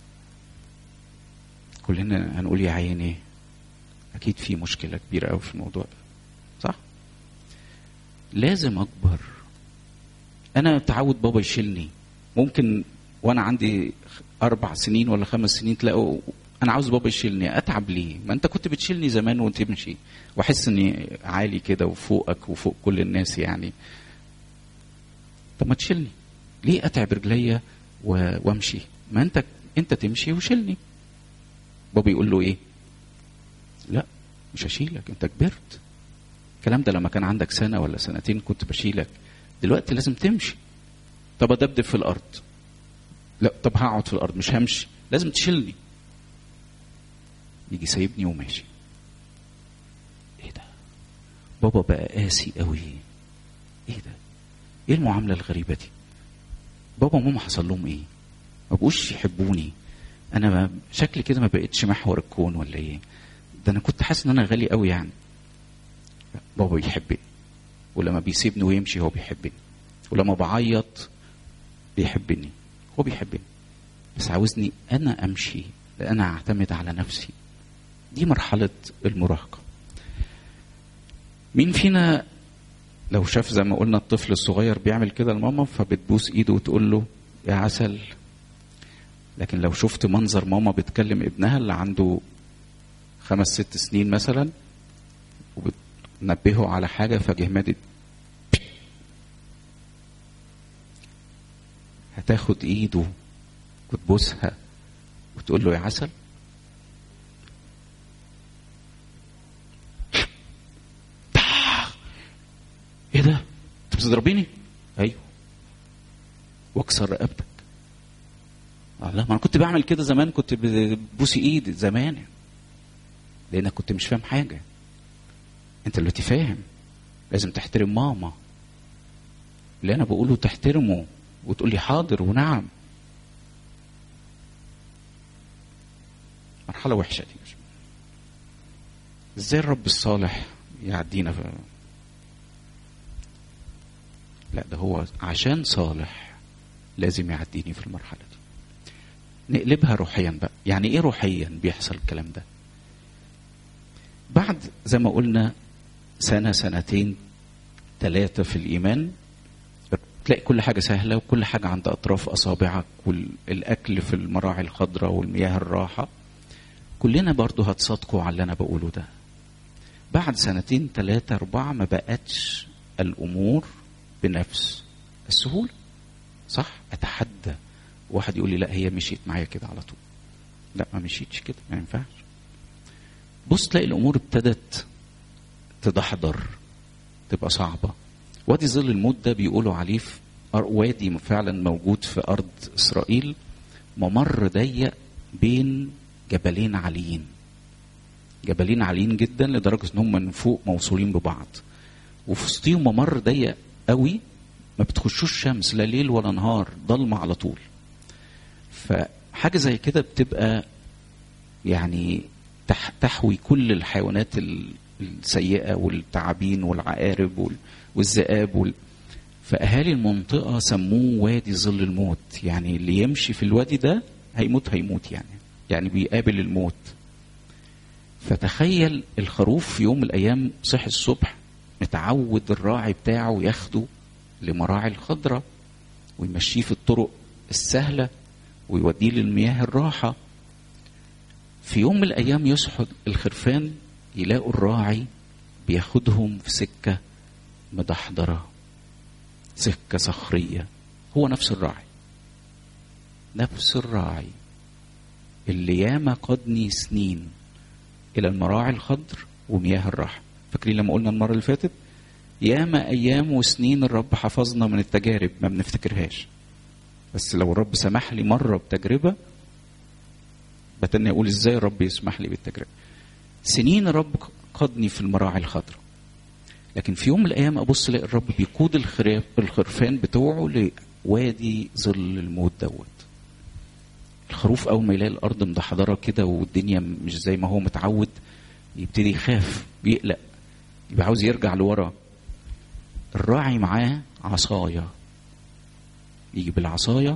S1: كلنا هنقول يا عيني اكيد في مشكله كبيره قوي في الموضوع ده صح لازم اكبر انا تعود بابا يشيلني ممكن وانا عندي اربع سنين ولا خمس سنين تلاقوا انا عاوز بابا يشيلني اتعب ليه ما انت كنت بتشيلني زمان وانت تمشي واحس اني عالي كده وفوقك وفوق كل الناس يعني طب ما تشيلني ليه اتعب رجليا وامشي ما انت انت تمشي وشيلني بابا يقول له ايه لا مش هشيلك انت كبرت الكلام ده لما كان عندك سنه ولا سنتين كنت بشيلك دلوقتي لازم تمشي طب ادبدب في الارض لا طب هقعد في الارض مش همشي لازم تشيلني يجي سايبني وماشي ايه ده بابا بقى قاسي قوي ايه ده ايه المعامله الغريبه دي بابا وماما حصل لهم ايه ما بقوش يحبوني انا ما شكلي كده ما بقتش محور الكون ولا ايه ده انا كنت حاسس ان انا غالي قوي يعني بابا بيحبني ولما بيسيبني ويمشي هو بيحبني ولما بعيط بيحبني هو بيحبني بس عاوزني انا امشي انا اعتمد على نفسي دي مرحله المراهقه مين فينا لو شاف زي ما قلنا الطفل الصغير بيعمل كده لماما فبتبوس ايده وتقول له يا عسل لكن لو شفت منظر ماما بتكلم ابنها اللي عنده خمس ست سنين مثلا وبتنبهه على حاجه فجه مادد هتاخد ايده وتبوسها وتقول له يا عسل ايه ده انت بتضربيني ايوه واكسر رقبتك اه لا ما انا كنت بعمل كده زمان كنت ببوسي ايدي زمان لانك كنت مش فاهم حاجه انت دلوقتي فاهم لازم تحترم ماما اللي انا بقوله تحترمه وتقول لي حاضر ونعم مرحله وحشه دي ازاي الرب الصالح يعدينا في لا ده هو عشان صالح لازم يعديني في المرحله دي نقلبها روحيا بقى يعني ايه روحيا بيحصل الكلام ده بعد زي ما قلنا سنه سنتين ثلاثه في الايمان تلاقي كل حاجه سهله وكل حاجه عند اطراف اصابعك والاكل في المراعي الخضراء والمياه الراحه كلنا برضو هتصادقوا على اللي انا بقوله ده بعد سنتين ثلاثة أربعة ما بقتش الأمور بنفس السهولة صح أتحدى واحد يقول لي لا هي مشيت معايا كده على طول لا ما مشيتش كده ما ينفعش بص تلاقي الأمور ابتدت تدحضر تبقى صعبة وادي ظل الموت ده بيقولوا عليه في وادي فعلا موجود في أرض إسرائيل ممر ضيق بين جبلين عاليين جبلين عاليين جدا لدرجه ان هم من فوق موصولين ببعض وفي وسطيهم ممر ضيق قوي ما بتخشوش شمس لا ليل ولا نهار ضلمه على طول فحاجه زي كده بتبقى يعني تحوي كل الحيوانات السيئه والتعابين والعقارب والذئاب وال... فاهالي المنطقه سموه وادي ظل الموت يعني اللي يمشي في الوادي ده هيموت هيموت يعني يعني بيقابل الموت فتخيل الخروف في يوم من الايام صحي الصبح متعود الراعي بتاعه ياخده لمراعي الخضراء ويمشيه في الطرق السهله ويوديه للمياه الراحه في يوم من الايام يصحوا الخرفان يلاقوا الراعي بياخدهم في سكه مدحضره سكه صخريه هو نفس الراعي نفس الراعي اللي ياما قادني سنين الى المراعي الخضر ومياه الراحه فاكرين لما قلنا المره اللي فاتت ياما ايام وسنين الرب حفظنا من التجارب ما بنفتكرهاش بس لو الرب سمح لي مره بتجربه بتني اقول ازاي الرب يسمح لي بالتجربه سنين الرب قادني في المراعي الخضراء لكن في يوم من الايام ابص الاقي الرب بيقود الخرفان بتوعه لوادي ظل الموت دوت الخروف اول ما يلاقي الارض مدحضره كده والدنيا مش زي ما هو متعود يبتدي يخاف يقلق يبقى عاوز يرجع لورا الراعي معاه عصايه يجي بالعصايه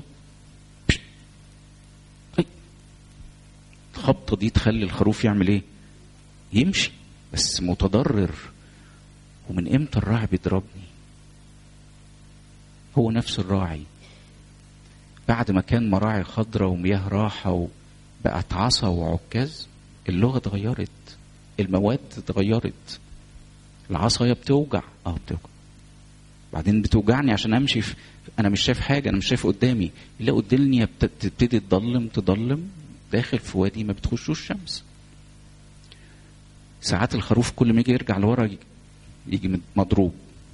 S1: الخبطه دي تخلي الخروف يعمل ايه يمشي بس متضرر ومن امتى الراعي بيضربني هو نفس الراعي بعد ما كان مراعي خضراء ومياه راحة وبقت عصا وعكاز اللغة اتغيرت المواد اتغيرت العصاية بتوجع اه بتوجع بعدين بتوجعني عشان امشي في انا مش شايف حاجه انا مش شايف قدامي يلاقي الدنيا بتبتدي تضلم تضلم داخل في وادي ما بتخشوش شمس ساعات الخروف كل ما يجي يرجع لورا يجي مضروب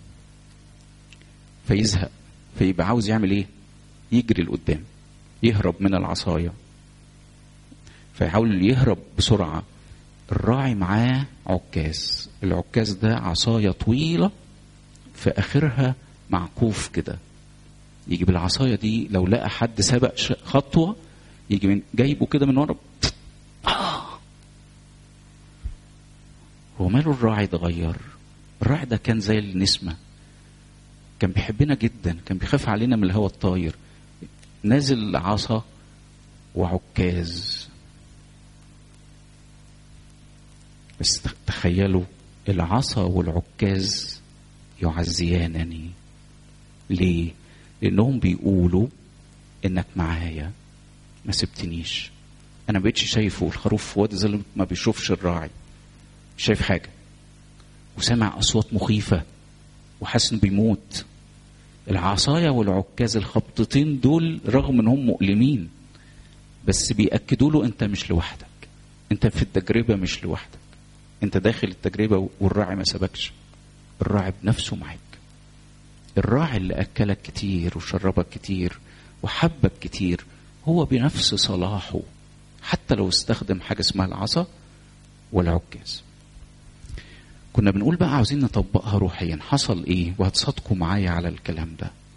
S1: فيزهق فيبقى عاوز يعمل ايه يجري لقدام يهرب من العصايه فيحاول يهرب بسرعه الراعي معاه عكاز العكاز ده عصايه طويله في اخرها معكوف كده يجي بالعصايه دي لو لقى حد سبق خطوه يجي من جايبه كده من ورا آه. هو ماله الراعي اتغير الراعي ده كان زي النسمه كان بيحبنا جدا كان بيخاف علينا من الهواء الطاير نازل عصا وعكاز بس تخيلوا العصا والعكاز يعزيانني ليه لانهم بيقولوا انك معايا ما سبتنيش انا ما بقتش شايفه الخروف في وادي ظلم ما بيشوفش الراعي مش شايف حاجه وسمع اصوات مخيفه وحاسس انه بيموت العصايه والعكاز الخبطتين دول رغم انهم مؤلمين بس بيأكدوا له انت مش لوحدك انت في التجربه مش لوحدك انت داخل التجربه والراعي ما سبكش الراعي بنفسه معاك الراعي اللي اكلك كتير وشربك كتير وحبك كتير هو بنفس صلاحه حتى لو استخدم حاجه اسمها العصا والعكاز كنا بنقول بقى عاوزين نطبقها روحيا حصل ايه وهتصادقوا معايا على الكلام ده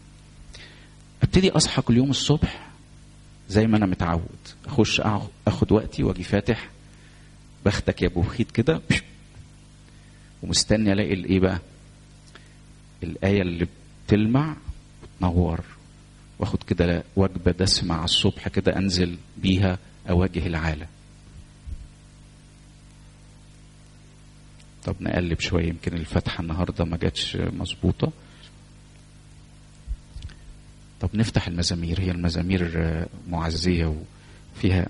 S1: ابتدي اصحى كل يوم الصبح زي ما انا متعود اخش اخد وقتي واجي فاتح بختك يا ابو خيط كده ومستني الاقي الايه بقى الايه اللي بتلمع وتنور واخد كده وجبه دسمه على الصبح كده انزل بيها اواجه العالم طب نقلب شويه يمكن الفتحه النهارده ما جاتش مظبوطه طب نفتح المزامير هي المزامير معزيه وفيها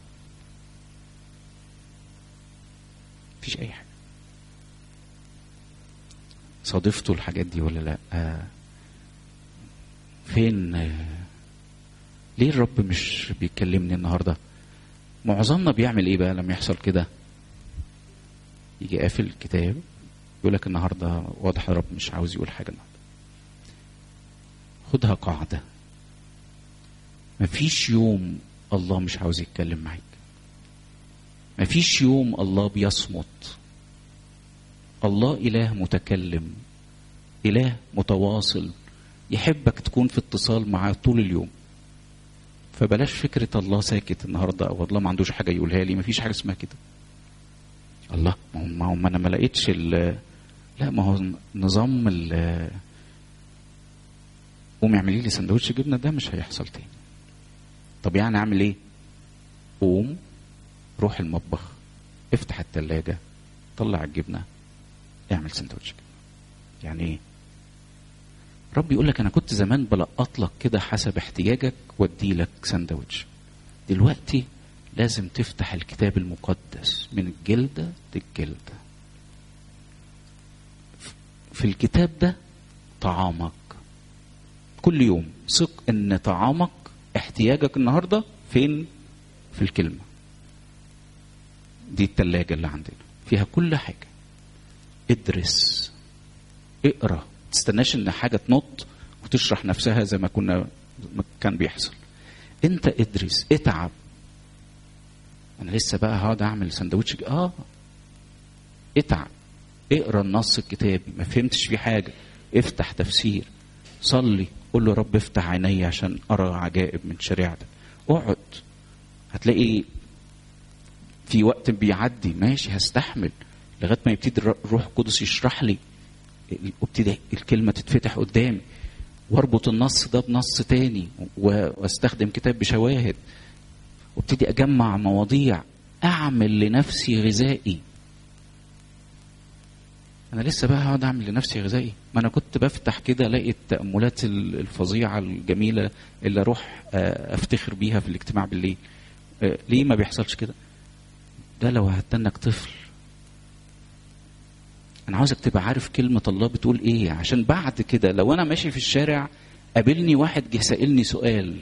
S1: مفيش اي حاجه صادفتوا الحاجات دي ولا لا آه فين آه ليه الرب مش بيكلمني النهارده معظمنا بيعمل ايه بقى لما يحصل كده يجي قافل الكتاب يقول لك النهارده واضح الرب مش عاوز يقول حاجه النهارده خدها قاعده مفيش يوم الله مش عاوز يتكلم معاك مفيش يوم الله بيصمت الله اله متكلم اله متواصل يحبك تكون في اتصال معاه طول اليوم فبلاش فكرة الله ساكت النهارده او الله ما عندوش حاجة يقولها لي مفيش حاجة اسمها كده الله ما هو ما, هو ما انا ما لقيتش لا ما هو نظام ال قومي اعملي لي سندوتش جبنه ده مش هيحصل تاني طب يعني اعمل ايه قوم روح المطبخ افتح التلاجة طلع الجبنة اعمل سندوتش جبنة يعني ايه ربي يقول لك انا كنت زمان بلقط لك كده حسب احتياجك وادي لك سندوتش دلوقتي لازم تفتح الكتاب المقدس من الجلدة للجلدة في الكتاب ده طعامك كل يوم ثق ان طعامك احتياجك النهارده فين في الكلمه دي التلاجة اللي عندنا فيها كل حاجة ادرس اقرا تستناش ان حاجة تنط وتشرح نفسها زي ما كنا ما كان بيحصل انت ادرس اتعب انا لسه بقى هقعد اعمل سندوتش اه اتعب اقرا النص الكتابي ما فهمتش فيه حاجة افتح تفسير صلي قول له رب افتح عيني عشان ارى عجائب من شريعتك اقعد هتلاقي في وقت بيعدي ماشي هستحمل لغايه ما يبتدي الروح القدس يشرح لي وابتدي الكلمه تتفتح قدامي واربط النص ده بنص تاني واستخدم كتاب بشواهد وابتدي اجمع مواضيع اعمل لنفسي غذائي انا لسه بقى هقعد اعمل لنفسي غذائي ما انا كنت بفتح كده الاقي التاملات الفظيعه الجميله اللي اروح افتخر بيها في الاجتماع بالليل ليه ما بيحصلش كده ده لو هتنك طفل انا عاوزك تبقى عارف كلمه الله بتقول ايه عشان بعد كده لو انا ماشي في الشارع قابلني واحد جه سالني سؤال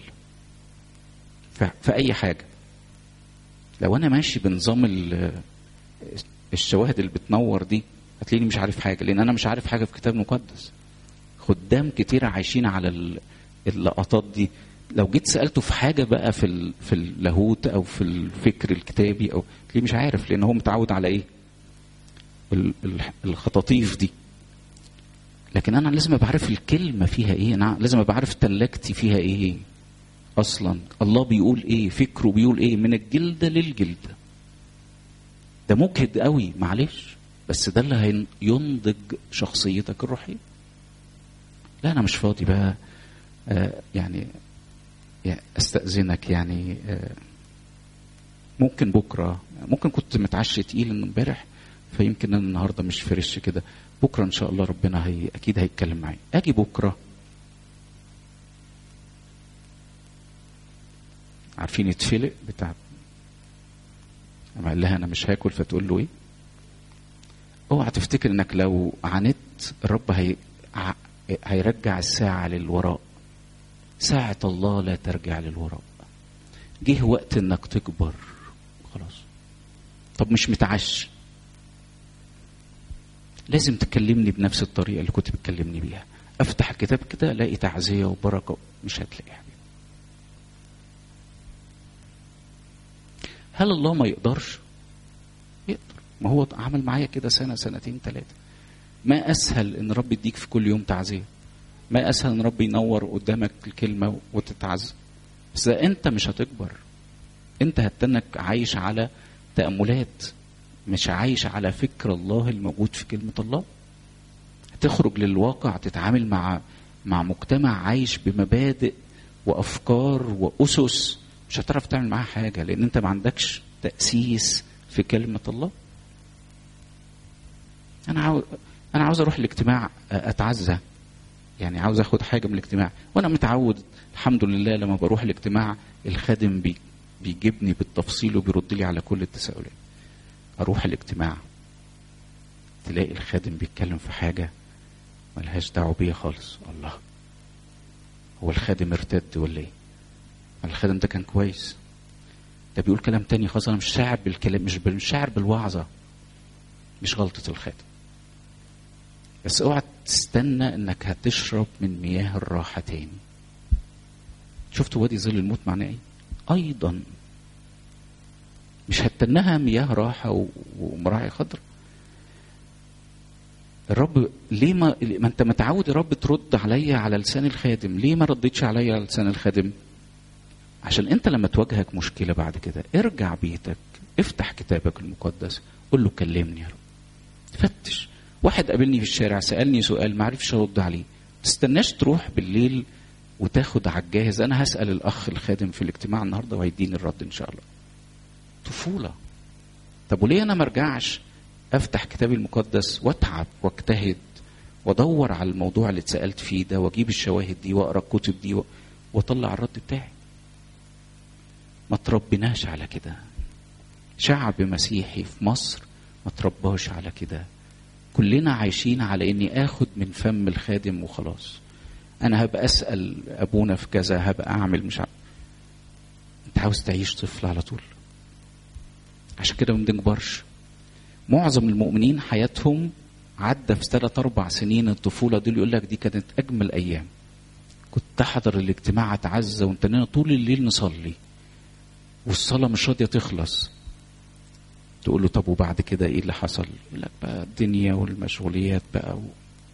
S1: في اي حاجه لو انا ماشي بنظام الشواهد اللي بتنور دي هتلاقيني مش عارف حاجه لان انا مش عارف حاجه في الكتاب المقدس خدام كتير عايشين على اللقطات دي لو جيت سالته في حاجه بقى في في اللاهوت او في الفكر الكتابي او تلاقيه مش عارف لان هو متعود على ايه الخطاطيف دي لكن انا لازم ابقى عارف الكلمه فيها ايه انا لازم ابقى عارف تلاجتي فيها ايه اصلا الله بيقول ايه فكره بيقول ايه من الجلده للجلده ده مجهد قوي معلش بس ده اللي هينضج شخصيتك الروحيه لا انا مش فاضي بقى آه يعني استاذنك يعني آه ممكن بكره ممكن كنت متعشي تقيل امبارح فيمكن انا النهارده مش فريش كده بكره ان شاء الله ربنا هي اكيد هيتكلم معايا اجي بكره عارفين يتفلق بتاع اما قال لها انا مش هاكل فتقول له ايه اوعى تفتكر انك لو عاندت الرب هي هيرجع الساعه للوراء ساعة الله لا ترجع للوراء جه وقت انك تكبر خلاص طب مش متعشي لازم تكلمني بنفس الطريقة اللي كنت بتكلمني بيها افتح الكتاب كده الاقي تعزية وبركة مش هتلاقي حاجة هل الله ما يقدرش يقدر ما هو عمل معايا كده سنة سنتين ثلاثة ما اسهل ان رب يديك في كل يوم تعزية ما اسهل ان ربي ينور قدامك الكلمه وتتعز بس انت مش هتكبر انت هتنك عايش على تاملات مش عايش على فكر الله الموجود في كلمه الله هتخرج للواقع تتعامل مع مع مجتمع عايش بمبادئ وافكار واسس مش هتعرف تعمل معاها حاجه لان انت ما عندكش تاسيس في كلمه الله انا عاوز انا عاوز اروح الاجتماع اتعزى يعني عاوز اخد حاجه من الاجتماع وانا متعود الحمد لله لما بروح الاجتماع الخادم بي بيجيبني بالتفصيل وبيرد لي على كل التساؤلات اروح الاجتماع تلاقي الخادم بيتكلم في حاجه ملهاش دعوه بيا خالص الله هو الخادم ارتد ولا ايه الخادم ده كان كويس ده بيقول كلام تاني خالص انا مش شاعر بالكلام مش مش شاعر بالوعظه مش غلطه الخادم بس اوعى تستنى انك هتشرب من مياه الراحه تاني شفت وادي ظل الموت معناه ايه ايضا مش هتنها مياه راحه ومراعي خضر الرب ليه ما ما انت متعود يا رب ترد عليا على لسان الخادم ليه ما ردتش عليا على لسان الخادم عشان انت لما تواجهك مشكله بعد كده ارجع بيتك افتح كتابك المقدس قول له كلمني يا رب فتش واحد قابلني في الشارع سالني سؤال ما عرفش ارد عليه تستناش تروح بالليل وتاخد على الجاهز انا هسال الاخ الخادم في الاجتماع النهارده وهيديني الرد ان شاء الله طفوله طب وليه انا ما ارجعش افتح كتابي المقدس واتعب واجتهد وادور على الموضوع اللي اتسالت فيه ده واجيب الشواهد دي واقرا الكتب دي واطلع الرد بتاعي ما تربناش على كده شعب مسيحي في مصر ما ترباش على كده كلنا عايشين على اني اخد من فم الخادم وخلاص انا هبقى اسال ابونا في كذا هبقى اعمل مش عارف انت عاوز تعيش طفل على طول عشان كده ما بنكبرش معظم المؤمنين حياتهم عدى في ثلاث اربع سنين الطفوله دول يقول لك دي كانت اجمل ايام كنت احضر الاجتماع اتعزى وانتنا طول الليل نصلي والصلاه مش راضيه تخلص تقول له طب وبعد كده ايه اللي حصل يقول لك بقى الدنيا والمشغوليات بقى و...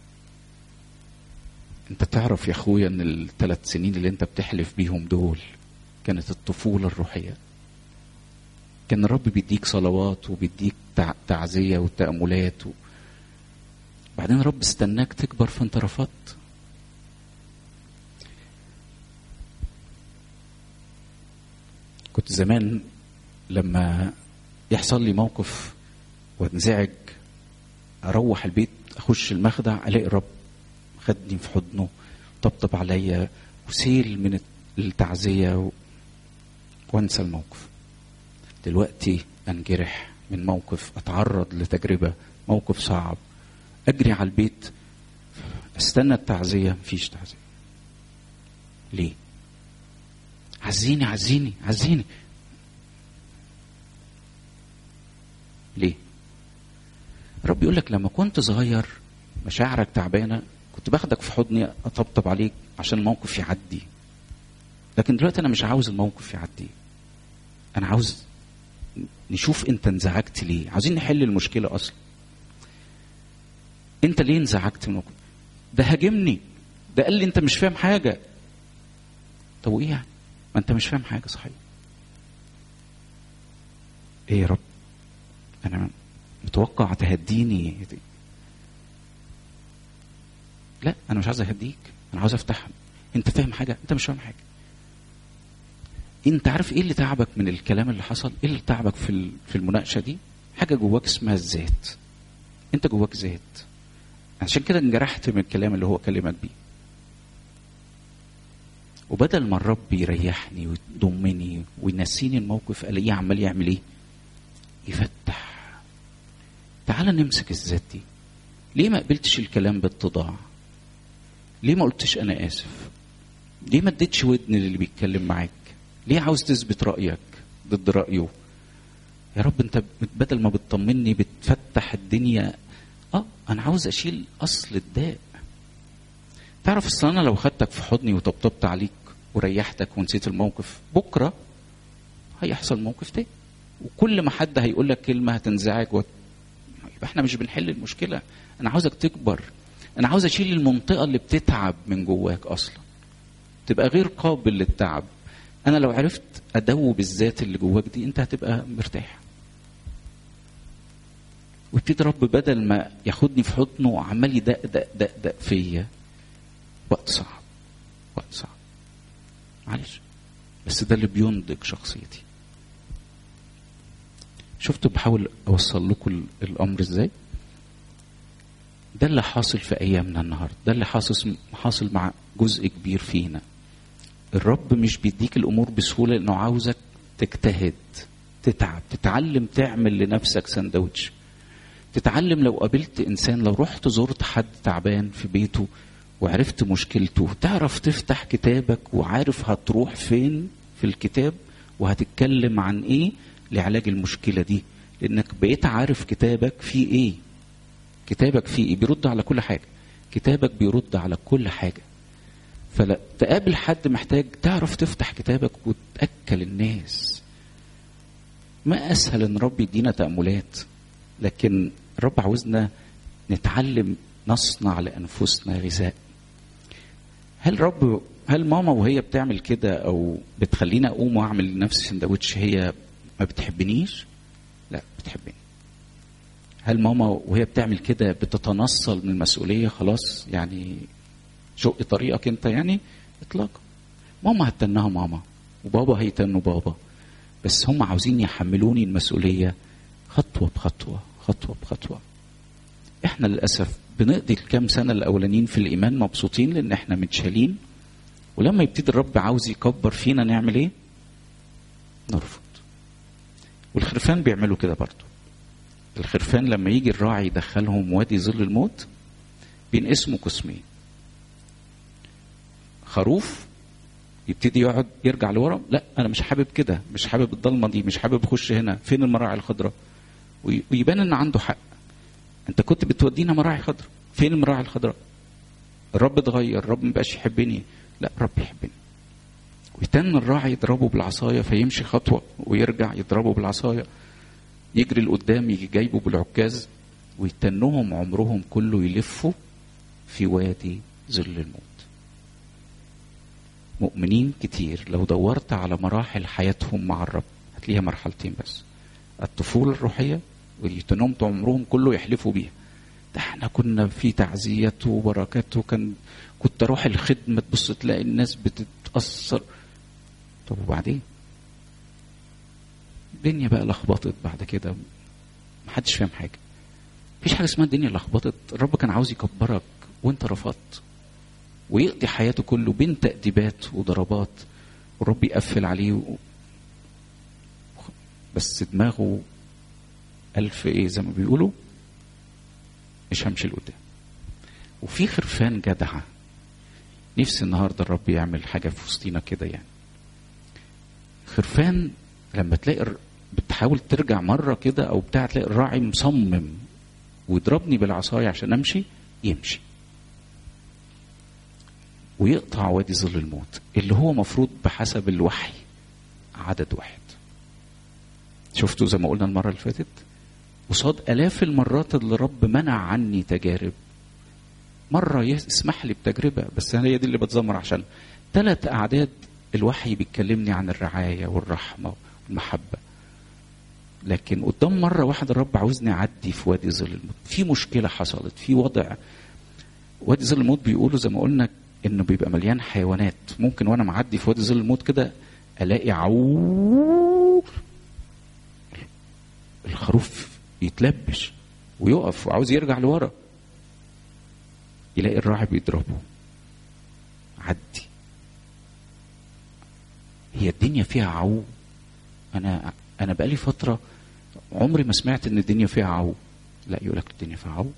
S1: انت تعرف يا اخويا ان الثلاث سنين اللي انت بتحلف بيهم دول كانت الطفوله الروحيه كان الرب بيديك صلوات وبيديك تعزيه وتاملات و... بعدين الرب استناك تكبر فانت رفضت كنت زمان لما يحصل لي موقف وانزعج اروح البيت اخش المخدع الاقي الرب خدني في حضنه طبطب عليا وسيل من التعزيه و... وانسى الموقف دلوقتي انجرح من موقف اتعرض لتجربه موقف صعب اجري على البيت استنى التعزيه مفيش تعزيه ليه عزيني عزيني عزيني ليه رب يقول لك لما كنت صغير مشاعرك تعبانه كنت باخدك في حضني اطبطب عليك عشان الموقف يعدي لكن دلوقتي انا مش عاوز الموقف يعدي انا عاوز نشوف انت انزعجت ليه عاوزين نحل المشكله اصلا انت ليه انزعجت من ده هاجمني ده قال لي انت مش فاهم حاجه طب وايه يعني ما انت مش فاهم حاجه صحيح ايه يا رب انا متوقع تهديني لا انا مش عاوز اهديك انا عاوز افتح انت فاهم حاجه انت مش فاهم حاجه انت عارف ايه اللي تعبك من الكلام اللي حصل ايه اللي تعبك في في المناقشه دي حاجه جواك اسمها الذات انت جواك ذات عشان كده انجرحت من الكلام اللي هو كلمك بيه وبدل ما الرب يريحني ويضمني وينسيني الموقف الاقيه عمال يعمل ايه يفتح تعال نمسك الذات دي ليه ما قبلتش الكلام باتضاع ليه ما قلتش انا اسف ليه ما اديتش ودن للي بيتكلم معاك ليه عاوز تثبت رايك ضد رايه يا رب انت بدل ما بتطمني بتفتح الدنيا اه انا عاوز اشيل اصل الداء تعرف اصل انا لو خدتك في حضني وطبطبت عليك وريحتك ونسيت الموقف بكره هيحصل موقف تاني وكل ما حد هيقول لك كلمه هتنزعج وت... يبقى احنا مش بنحل المشكله انا عاوزك تكبر انا عاوز اشيل المنطقه اللي بتتعب من جواك اصلا تبقى غير قابل للتعب انا لو عرفت ادوب الذات اللي جواك دي انت هتبقى مرتاح ويبتدي رب بدل ما ياخدني في حضنه وعمال يدق دق دق دق فيا وقت صعب وقت صعب معلش بس ده اللي بينضج شخصيتي شفتوا بحاول اوصل لكم الامر ازاي ده اللي حاصل في ايامنا النهارده ده اللي حاصل حاصل مع جزء كبير فينا الرب مش بيديك الامور بسهوله لانه عاوزك تجتهد تتعب تتعلم تعمل لنفسك سندوتش تتعلم لو قابلت انسان لو رحت زرت حد تعبان في بيته وعرفت مشكلته تعرف تفتح كتابك وعارف هتروح فين في الكتاب وهتتكلم عن ايه لعلاج المشكله دي لانك بقيت عارف كتابك فيه ايه كتابك فيه ايه بيرد على كل حاجه كتابك بيرد على كل حاجه فلا تقابل حد محتاج تعرف تفتح كتابك وتاكل الناس ما اسهل ان رب يدينا تاملات لكن رب عاوزنا نتعلم نصنع لانفسنا غذاء هل رب هل ماما وهي بتعمل كده او بتخليني اقوم واعمل لنفسي سندوتش هي ما بتحبنيش لا بتحبني هل ماما وهي بتعمل كده بتتنصل من المسؤوليه خلاص يعني شق طريقك انت يعني اطلاقا ماما هتنها ماما وبابا هيتنوا بابا بس هم عاوزين يحملوني المسؤوليه خطوه بخطوه خطوه بخطوه احنا للاسف بنقضي الكام سنه الاولانيين في الايمان مبسوطين لان احنا متشالين ولما يبتدي الرب عاوز يكبر فينا نعمل ايه نرفض والخرفان بيعملوا كده برضه الخرفان لما يجي الراعي يدخلهم وادي ظل الموت بينقسموا قسمين خروف يبتدي يقعد يرجع لورا لا انا مش حابب كده مش حابب الضلمه دي مش حابب اخش هنا فين المراعي الخضراء ويبان ان عنده حق انت كنت بتودينا مراعي خضراء فين المراعي الخضراء الرب اتغير الرب ما بقاش يحبني لا الرب يحبني ويتن الراعي يضربه بالعصايه فيمشي خطوه ويرجع يضربه بالعصايه يجري لقدام يجي جايبه بالعكاز ويتنهم عمرهم كله يلفوا في وادي ظل الموت مؤمنين كتير لو دورت على مراحل حياتهم مع الرب هتلاقيها مرحلتين بس الطفولة الروحية ويتنهم عمرهم كله يحلفوا بيها ده احنا كنا في تعزيات وبركات وكان كنت اروح الخدمة تبص تلاقي الناس بتتأثر طب وبعدين الدنيا بقى لخبطت بعد كده محدش فاهم حاجة مفيش حاجة اسمها الدنيا لخبطت الرب كان عاوز يكبرك وانت رفضت ويقضي حياته كله بين تأديبات وضربات والرب يقفل عليه و... بس دماغه ألف إيه زي ما بيقولوا مش همشي لقدام وفي خرفان جدعة نفسي النهاردة الرب يعمل حاجة في وسطينا كده يعني خرفان لما تلاقي بتحاول ترجع مرة كده أو بتاع تلاقي الراعي مصمم ويضربني بالعصاية عشان أمشي يمشي ويقطع وادي ظل الموت اللي هو مفروض بحسب الوحي عدد واحد شفتوا زي ما قلنا المرة اللي فاتت قصاد آلاف المرات اللي رب منع عني تجارب مرة يسمح لي بتجربة بس هي دي اللي بتذمر عشان ثلاث أعداد الوحي بيتكلمني عن الرعاية والرحمة والمحبة لكن قدام مرة واحدة الرب عاوزني أعدي في وادي ظل الموت في مشكلة حصلت في وضع وادي ظل الموت بيقولوا زي ما قلنا انه بيبقى مليان حيوانات ممكن وانا معدي في وادي ظل الموت كده الاقي عو الخروف يتلبش ويقف وعاوز يرجع لورا يلاقي الراعي بيضربه عدي هي الدنيا فيها عو انا انا بقالي فتره عمري ما سمعت ان الدنيا فيها عو لا يقول لك الدنيا فيها عو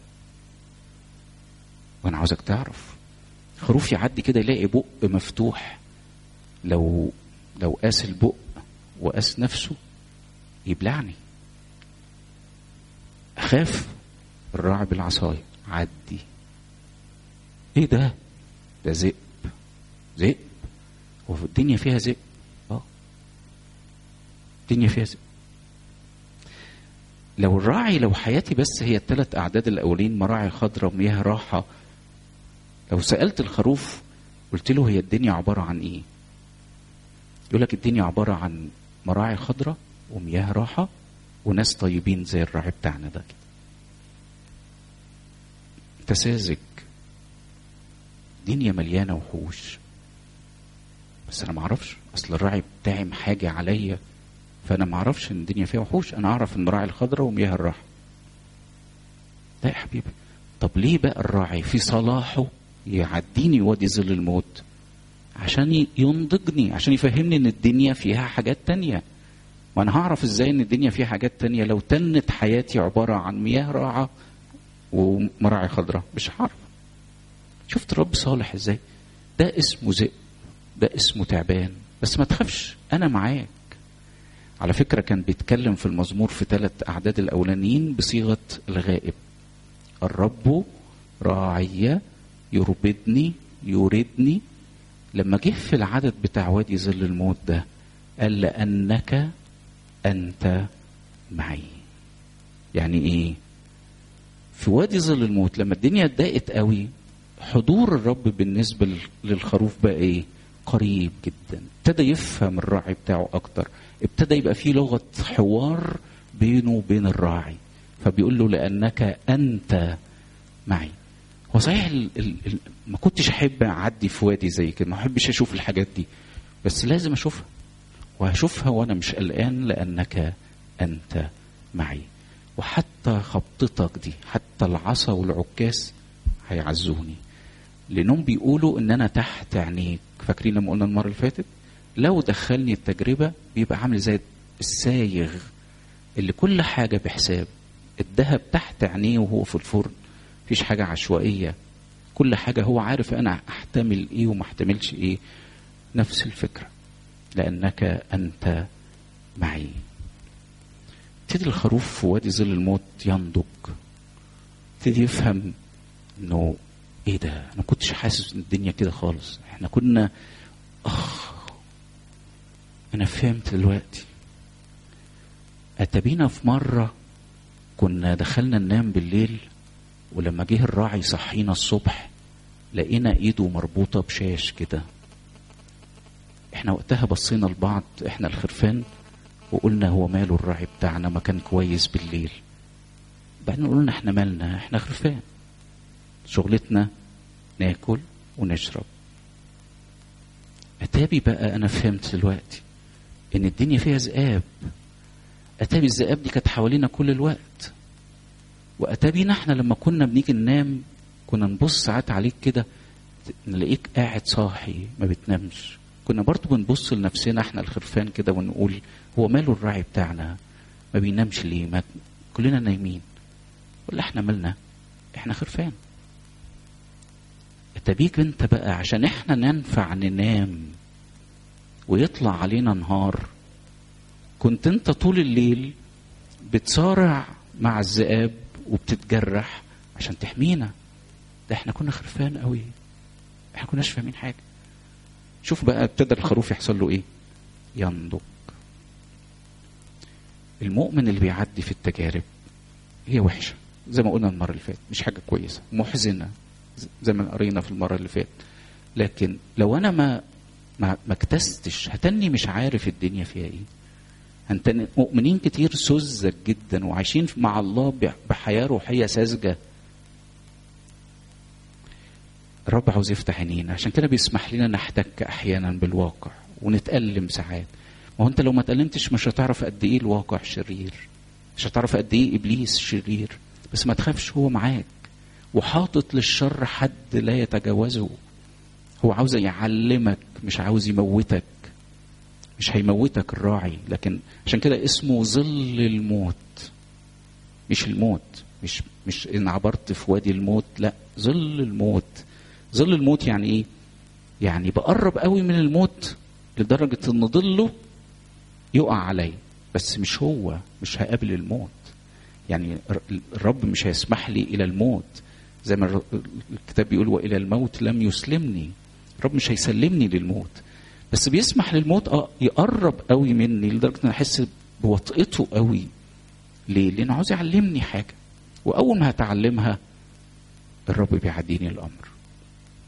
S1: وانا عاوزك تعرف خروف يعدي كده يلاقي بق مفتوح لو لو قاس البق وقاس نفسه يبلعني اخاف الراعي بالعصايه عدي ايه ده ده ذئب ذئب هو الدنيا فيها ذئب اه الدنيا فيها ذئب لو الراعي لو حياتي بس هي الثلاث اعداد الاولين مراعي خضراء مياه راحه لو سالت الخروف قلت له هي الدنيا عباره عن ايه يقول لك الدنيا عباره عن مراعي خضراء ومياه راحه وناس طيبين زي الراعي بتاعنا ده كده انت ساذج الدنيا مليانه وحوش بس انا ما اعرفش اصل الراعي بتاعي محاجي عليا فانا ما اعرفش ان الدنيا فيها وحوش انا اعرف ان مراعي الخضراء ومياه الراحه لا يا حبيبي طب ليه بقى الراعي في صلاحه يعديني وادي ظل الموت عشان ينضجني عشان يفهمني ان الدنيا فيها حاجات تانية وانا هعرف ازاي ان الدنيا فيها حاجات تانية لو تنت حياتي عبارة عن مياه راعة ومراعي خضراء مش هعرف شفت الرب صالح ازاي ده اسمه ذئب ده اسمه تعبان بس ما تخافش انا معاك على فكرة كان بيتكلم في المزمور في ثلاث أعداد الأولانيين بصيغة الغائب الرب راعي يربدني يوردني لما جه في العدد بتاع وادي ظل الموت ده قال لأنك أنت معي يعني إيه في وادي ظل الموت لما الدنيا اتضاقت قوي حضور الرب بالنسبة للخروف بقى إيه قريب جدا ابتدى يفهم الراعي بتاعه أكتر ابتدى يبقى في لغة حوار بينه وبين الراعي فبيقول له لأنك أنت معي هو صحيح ال ال ال ما كنتش أحب أعدي في وادي زي كده ما أحبش أشوف الحاجات دي بس لازم أشوفها وهشوفها وأنا مش قلقان لأنك أنت معي وحتى خبطتك دي حتى العصا والعكاز هيعزوني لأنهم بيقولوا إن أنا تحت عينيك فاكرين لما قلنا المرة اللي فاتت لو دخلني التجربة بيبقى عامل زي السايغ اللي كل حاجة بحساب الذهب تحت عينيه وهو في الفرن مفيش حاجة عشوائية كل حاجة هو عارف أنا أحتمل إيه وما أحتملش إيه نفس الفكرة لأنك أنت معي ابتدي الخروف في وادي ظل الموت ينضج ابتدي يفهم انه ايه ده انا ما كنتش حاسس ان الدنيا كده خالص احنا كنا اخ انا فهمت دلوقتي اتبينا في مره كنا دخلنا ننام بالليل ولما جه الراعي صحينا الصبح لقينا ايده مربوطه بشاش كده احنا وقتها بصينا لبعض احنا الخرفان وقلنا هو ماله الراعي بتاعنا ما كان كويس بالليل بعدين قلنا احنا مالنا احنا خرفان شغلتنا ناكل ونشرب اتابي بقى انا فهمت دلوقتي ان الدنيا فيها ذئاب اتابي الذئاب دي كانت حوالينا كل الوقت واتابينا احنا لما كنا بنيجي ننام كنا نبص ساعات عليك كده نلاقيك قاعد صاحي ما بتنامش كنا برضو بنبص لنفسنا احنا الخرفان كده ونقول هو ماله الراعي بتاعنا ما بينامش ليه ما كلنا نايمين ولا احنا مالنا احنا خرفان اتبيك انت بقى عشان احنا ننفع ننام ويطلع علينا نهار كنت انت طول الليل بتصارع مع الذئاب وبتتجرح عشان تحمينا ده احنا كنا خرفان قوي احنا كناش فاهمين حاجه شوف بقى ابتدى الخروف يحصل له ايه ينضج المؤمن اللي بيعدي في التجارب هي وحشه زي ما قلنا المره اللي فاتت مش حاجه كويسه محزنه زي ما قرينا في المره اللي فاتت لكن لو انا ما ما ما اكتستش هتني مش عارف الدنيا فيها ايه انت مؤمنين كتير سذج جدا وعايشين مع الله بحياه روحيه ساذجه الرب عاوز يفتح عينينا عشان كده بيسمح لنا نحتك احيانا بالواقع ونتألم ساعات ما هو انت لو ما تألمتش مش هتعرف قد ايه الواقع شرير مش هتعرف قد ايه ابليس شرير بس ما تخافش هو معاك وحاطط للشر حد لا يتجاوزه هو عاوز يعلمك مش عاوز يموتك مش هيموتك الراعي لكن عشان كده اسمه ظل الموت مش الموت مش مش ان عبرت في وادي الموت لا ظل الموت ظل الموت يعني ايه يعني بقرب قوي من الموت لدرجة ان ظله يقع علي بس مش هو مش هقابل الموت يعني الرب مش هيسمح لي الى الموت زي ما الكتاب بيقول والى الموت لم يسلمني الرب مش هيسلمني للموت بس بيسمح للموت اه يقرب قوي مني لدرجه ان احس بوطئته قوي ليه؟ لانه عاوز يعلمني حاجه واول ما هتعلمها الرب بيعديني الامر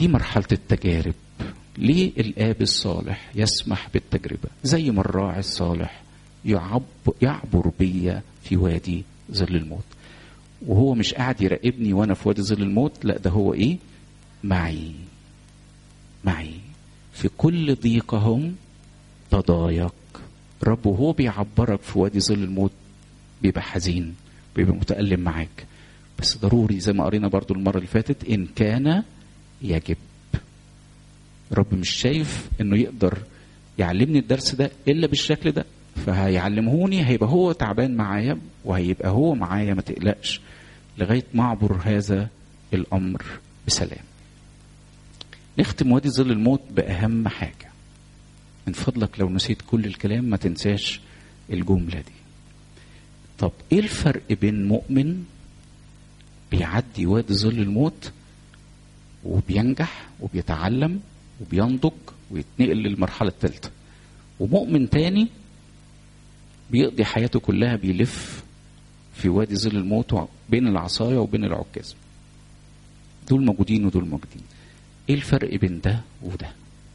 S1: دي مرحلة التجارب ليه الآب الصالح يسمح بالتجربة زي ما الراعي الصالح يعب يعبر بيا في وادي ظل الموت وهو مش قاعد يراقبني وانا في وادي ظل الموت لا ده هو ايه معي معي في كل ضيقهم تضايق رب وهو بيعبرك في وادي ظل الموت بيبقى حزين بيبقى متألم معاك بس ضروري زي ما قرينا برضو المرة اللي فاتت إن كان يجب رب مش شايف إنه يقدر يعلمني الدرس ده إلا بالشكل ده فهيعلمهوني هيبقى هو تعبان معايا وهيبقى هو معايا ما تقلقش لغاية ما أعبر هذا الأمر بسلام نختم وادي ظل الموت بأهم حاجة من فضلك لو نسيت كل الكلام ما تنساش الجملة دي طب ايه الفرق بين مؤمن بيعدي وادي ظل الموت وبينجح وبيتعلم وبينضج ويتنقل للمرحلة الثالثة ومؤمن تاني بيقضي حياته كلها بيلف في وادي ظل الموت بين العصاية وبين العكاز دول موجودين ودول موجودين ايه الفرق بين ده وده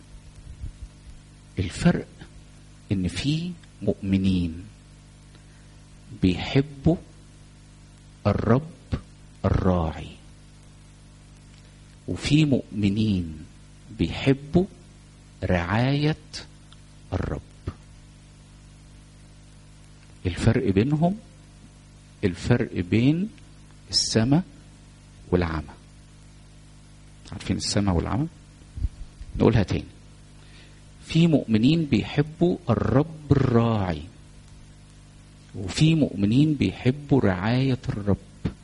S1: الفرق ان في مؤمنين بيحبوا الرب الراعي وفي مؤمنين بيحبوا رعاية الرب الفرق بينهم الفرق بين السماء والعمى عارفين السماء والعمى نقولها تاني في مؤمنين بيحبوا الرب الراعي وفي مؤمنين بيحبوا رعاية الرب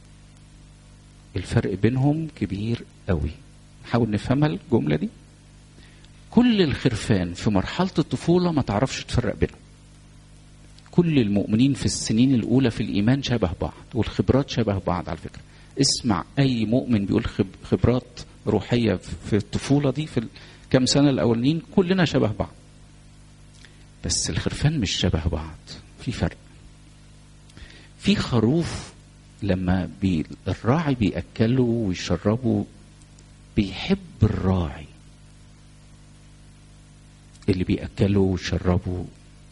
S1: الفرق بينهم كبير قوي نحاول نفهمها الجملة دي كل الخرفان في مرحلة الطفولة ما تعرفش تفرق بينهم كل المؤمنين في السنين الأولى في الإيمان شبه بعض والخبرات شبه بعض على فكرة اسمع أي مؤمن بيقول خبرات روحية في الطفولة دي في كم سنة الأولين كلنا شبه بعض بس الخرفان مش شبه بعض في فرق في خروف لما بي الراعي بيأكله ويشربه بيحب الراعي اللي بيأكله ويشربه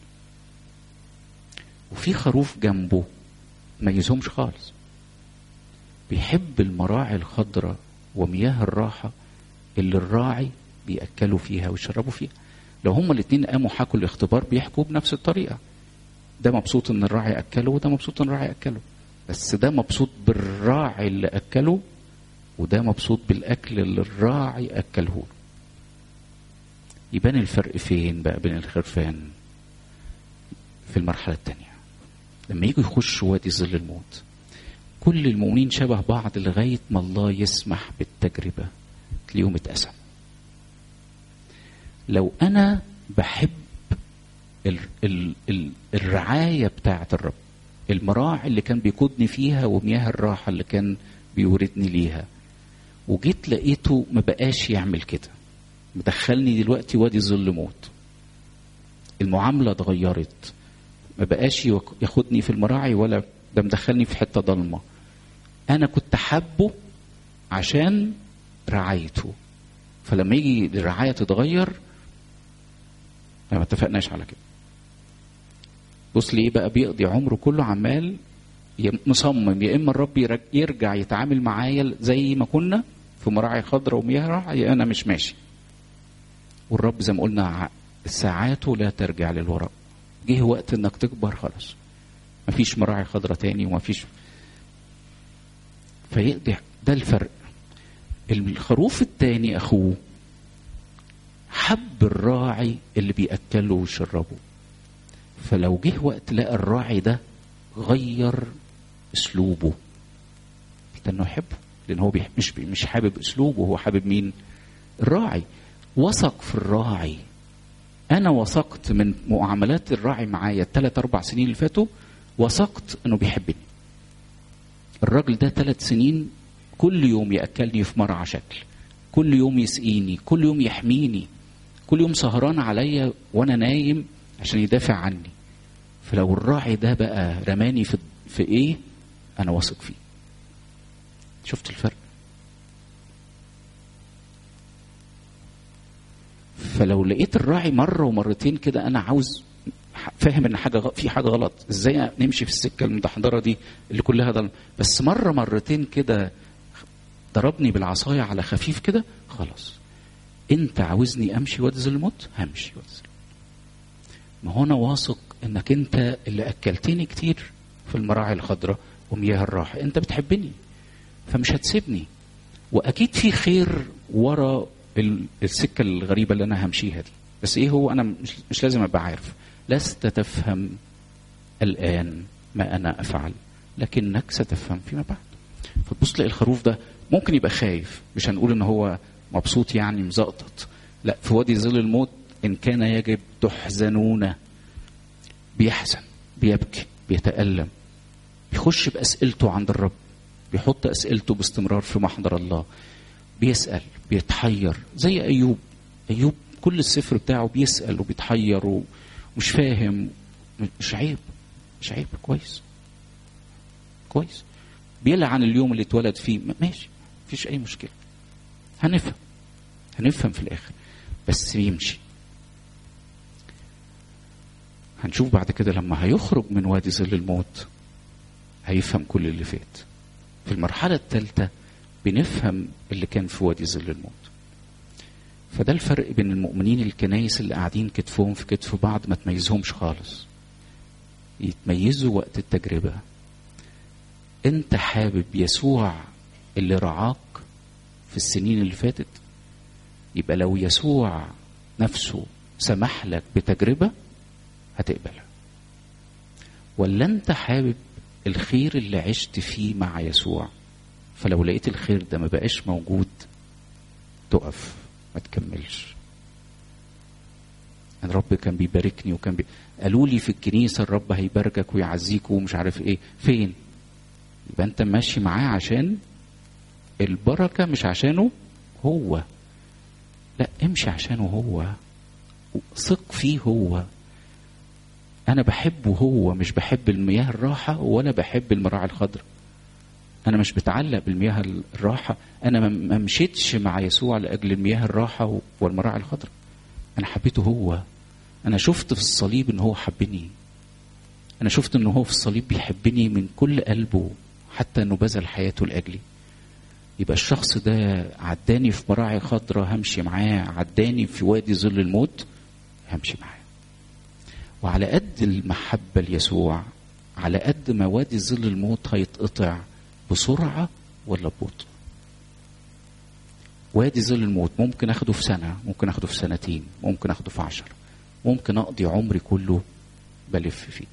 S1: وفي خروف جنبه ما يزهمش خالص بيحب المراعي الخضراء ومياه الراحة اللي الراعي بيأكلوا فيها ويشربوا فيها لو هما الاتنين قاموا حكوا الاختبار بيحكوا بنفس الطريقة ده مبسوط ان الراعي أكله وده مبسوط ان الراعي أكله بس ده مبسوط بالراعي اللي أكله وده مبسوط بالأكل اللي الراعي أكله له يبان الفرق فين بقى بين الخرفان في المرحلة الثانية لما يجوا يخشوا وادي ظل الموت كل المؤمنين شبه بعض لغاية ما الله يسمح بالتجربة تلاقيهم اتقسم لو أنا بحب ال ال ال الرعاية بتاعة الرب المراعي اللي كان بيقودني فيها ومياه الراحة اللي كان بيوردني ليها وجيت لقيته ما بقاش يعمل كده مدخلني دلوقتي وادي ظل موت المعاملة اتغيرت ما بقاش ياخدني في المراعي ولا ده مدخلني في حتة ضلمة أنا كنت حابه عشان رعايته فلما يجي الرعاية تتغير ما اتفقناش على كده بص ليه بقى بيقضي عمره كله عمال مصمم يا اما الرب يرجع يتعامل معايا زي ما كنا في مراعي خضراء ومياه راحة يا انا مش ماشي والرب زي ما قلنا ساعاته لا ترجع للوراء جه وقت انك تكبر خلاص مفيش مراعي خضراء تاني ومفيش فيقضي ده الفرق الخروف التاني اخوه حب الراعي اللي بيأكله ويشربه فلو جه وقت لقى الراعي ده غير اسلوبه لانه يحبه لان هو مش مش حابب اسلوبه هو حابب مين الراعي وثق في الراعي انا وثقت من معاملات الراعي معايا الثلاث اربع سنين اللي فاتوا وثقت انه بيحبني الراجل ده ثلاث سنين كل يوم ياكلني في مرعى شكل كل يوم يسقيني كل يوم يحميني كل يوم سهران عليا وانا نايم عشان يدافع عني فلو الراعي ده بقى رماني في في ايه انا واثق فيه شفت الفرق فلو لقيت الراعي مره ومرتين كده انا عاوز فاهم ان حاجه غ- في حاجه غلط ازاي نمشي في السكه المدحضره دي اللي كلها ضلمه بس مره مرتين كده ضربني بالعصايه على خفيف كده خلاص انت عاوزني امشي وادي ظل الموت همشي وادي ظل ما هو انا واثق انك انت اللي اكلتني كتير في المراعي الخضراء ومياه الراحه انت بتحبني فمش هتسيبني واكيد في خير ورا ال- السكه الغريبه اللي انا همشيها دي بس ايه هو انا مش, مش لازم ابقى عارف لست تفهم الان ما انا افعل لكنك ستفهم فيما بعد فتبص تلاقي الخروف ده ممكن يبقى خايف مش هنقول ان هو مبسوط يعني مزقطط لا في وادي ظل الموت ان كان يجب تحزنون بيحزن بيبكي بيتألم بيخش بأسئلته عند الرب بيحط أسئلته باستمرار في محضر الله بيسأل بيتحير زي أيوب أيوب كل السفر بتاعه بيسأل وبيتحير ومش فاهم مش عيب مش عيب كويس كويس بيلعن اليوم اللي اتولد فيه ماشي مفيش أي مشكلة هنفهم هنفهم في الآخر بس بيمشي هنشوف بعد كده لما هيخرج من وادي ظل الموت هيفهم كل اللي فات في المرحلة الثالثة بنفهم اللي كان في وادي ظل الموت فده الفرق بين المؤمنين الكنايس اللي قاعدين كتفهم في كتف بعض ما تميزهمش خالص يتميزوا وقت التجربة انت حابب يسوع اللي رعاك في السنين اللي فاتت يبقى لو يسوع نفسه سمح لك بتجربة هتقبلها ولا انت حابب الخير اللي عشت فيه مع يسوع فلو لقيت الخير ده ما بقاش موجود تقف ما تكملش الرب كان بيباركني وكان بي... قالوا لي في الكنيسة الرب هيباركك ويعزيك ومش عارف ايه فين يبقى انت ماشي معاه عشان البركة مش عشانه هو لا امشي عشانه هو ثق فيه هو انا بحبه هو مش بحب المياه الراحة ولا بحب المراعي الخضراء انا مش بتعلق بالمياه الراحة انا ما مشيتش مع يسوع لاجل المياه الراحة والمراعي الخضراء انا حبيته هو انا شفت في الصليب ان هو حبني انا شفت ان هو في الصليب بيحبني من كل قلبه حتى انه بذل حياته لاجلي يبقى الشخص ده عداني في مراعي خضراء همشي معاه عداني في وادي ظل الموت همشي معاه وعلى قد المحبة ليسوع على قد ما وادي ظل الموت هيتقطع بسرعة ولا ببطء وادي ظل الموت ممكن اخده في سنة ممكن اخده في سنتين ممكن اخده في عشر ممكن اقضي عمري كله بلف فيه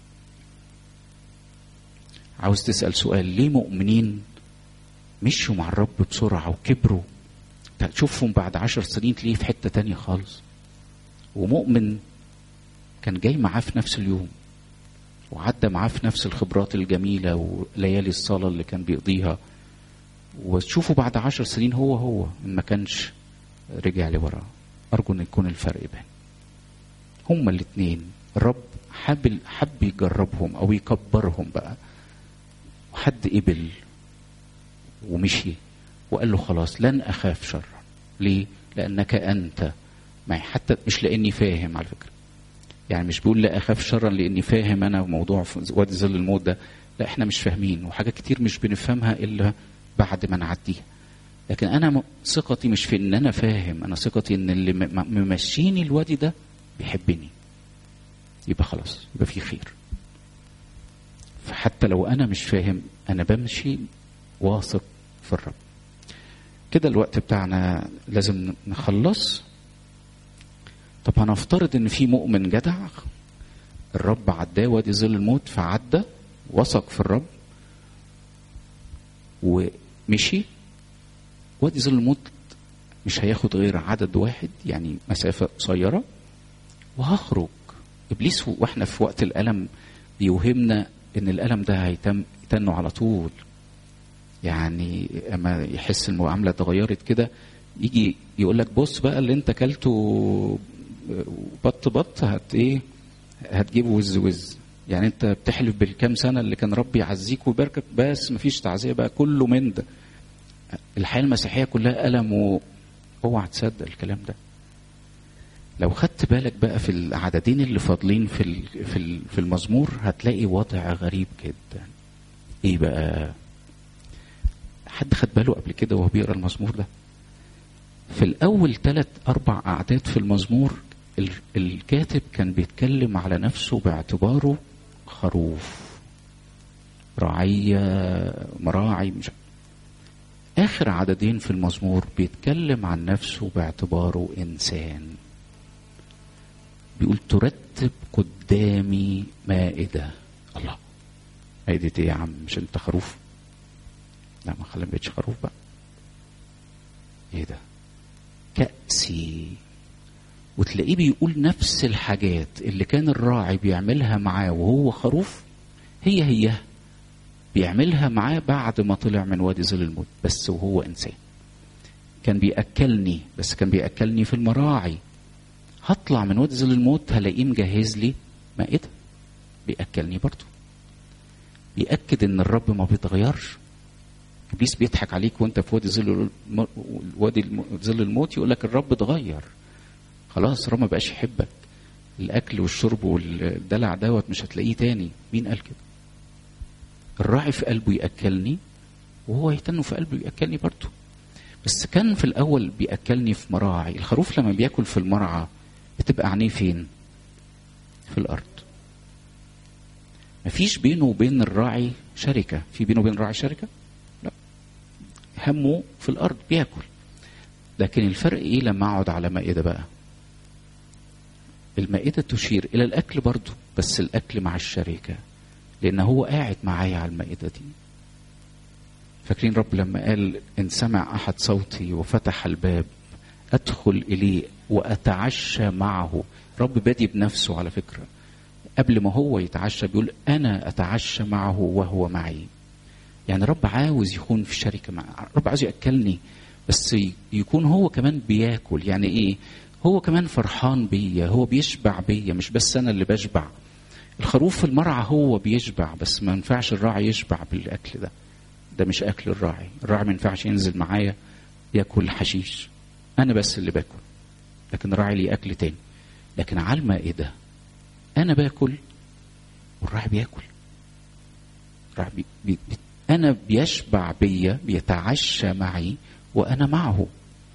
S1: عاوز تسأل سؤال ليه مؤمنين مشوا مع الرب بسرعة وكبروا تشوفهم بعد عشر سنين تلاقيه في حتة تانية خالص ومؤمن كان جاي معاه في نفس اليوم وعدى معاه في نفس الخبرات الجميلة وليالي الصلاة اللي كان بيقضيها وتشوفه بعد عشر سنين هو هو ما كانش رجع لورا أرجو أن يكون الفرق بين هما الاتنين الرب حب حب يجربهم أو يكبرهم بقى وحد قبل ومشي وقال له خلاص لن أخاف شرا ليه؟ لأنك أنت معي حتى مش لأني فاهم على فكرة يعني مش بيقول لا اخاف شرا لاني فاهم انا موضوع في وادي ظل الموت ده لا احنا مش فاهمين وحاجات كتير مش بنفهمها الا بعد ما نعديها لكن انا ثقتي مش في ان انا فاهم انا ثقتي ان اللي ممشيني الوادي ده بيحبني يبقى خلاص يبقى في خير فحتى لو انا مش فاهم انا بمشي واثق في الرب كده الوقت بتاعنا لازم نخلص طب هنفترض ان في مؤمن جدع الرب عداه وادي ظل الموت فعدى وثق في الرب ومشي وادي ظل الموت مش هياخد غير عدد واحد يعني مسافة قصيرة وهخرج إبليس وإحنا في وقت الألم بيوهمنا إن الألم ده هيتم يتنه على طول يعني اما يحس المعامله اتغيرت كده يجي يقول لك بص بقى اللي انت اكلته بط بط هت ايه هتجيبه وز وز يعني انت بتحلف بالكام سنه اللي كان ربي يعزيك ويباركك بس مفيش تعزيه بقى كله من ده الحياه المسيحيه كلها الم واوعى تصدق الكلام ده لو خدت بالك بقى في العددين اللي فاضلين في ال- في ال- في المزمور هتلاقي وضع غريب جدا ايه بقى حد خد باله قبل كده وهو بيقرا المزمور ده في الاول ثلاث اربع اعداد في المزمور ال- الكاتب كان بيتكلم على نفسه باعتباره خروف رعية مراعي مش آخر عددين في المزمور بيتكلم عن نفسه باعتباره إنسان بيقول ترتب قدامي مائدة الله مائدة ايه يا عم مش انت خروف لا ما خلي ما بقتش خروف بقى ايه ده كأسي وتلاقيه بيقول نفس الحاجات اللي كان الراعي بيعملها معاه وهو خروف هي هي بيعملها معاه بعد ما طلع من وادي ظل الموت بس وهو انسان كان بياكلني بس كان بياكلني في المراعي هطلع من وادي ظل الموت هلاقيه مجهز لي مائده بياكلني برضه بيأكد ان الرب ما بيتغيرش ابليس بيضحك عليك وانت في وادي ظل الم- وادي الم- ظل الموت يقول لك الرب اتغير خلاص الرب ما بقاش يحبك الاكل والشرب والدلع دوت مش هتلاقيه تاني مين قال كده الراعي في قلبه ياكلني وهو يهتنه في قلبه ياكلني برضه بس كان في الاول بياكلني في مراعي الخروف لما بياكل في المرعى بتبقى عينيه فين في الارض مفيش بينه وبين الراعي شركه في بينه وبين الراعي شركه لا همه في الارض بياكل لكن الفرق ايه لما اقعد على مائده بقى المائده تشير الى الاكل برضه بس الاكل مع الشركه لان هو قاعد معايا على المائده دي فاكرين رب لما قال ان سمع احد صوتي وفتح الباب ادخل اليه واتعشى معه رب بادي بنفسه على فكره قبل ما هو يتعشى بيقول انا اتعشى معه وهو معي يعني رب عاوز يكون في شركه مع رب عاوز ياكلني بس ي- يكون هو كمان بياكل يعني ايه هو كمان فرحان بيا هو بيشبع بيا مش بس انا اللي بشبع الخروف في المرعى هو بيشبع بس ما ينفعش الراعي يشبع بالاكل ده ده مش اكل الراعي الراعي ما ينفعش ينزل معايا ياكل حشيش انا بس اللي باكل لكن الراعي ليه اكل تاني لكن على المائده انا باكل والراعي بياكل الراعي بي بي بي انا بيشبع بيا بيتعشى معي وانا معه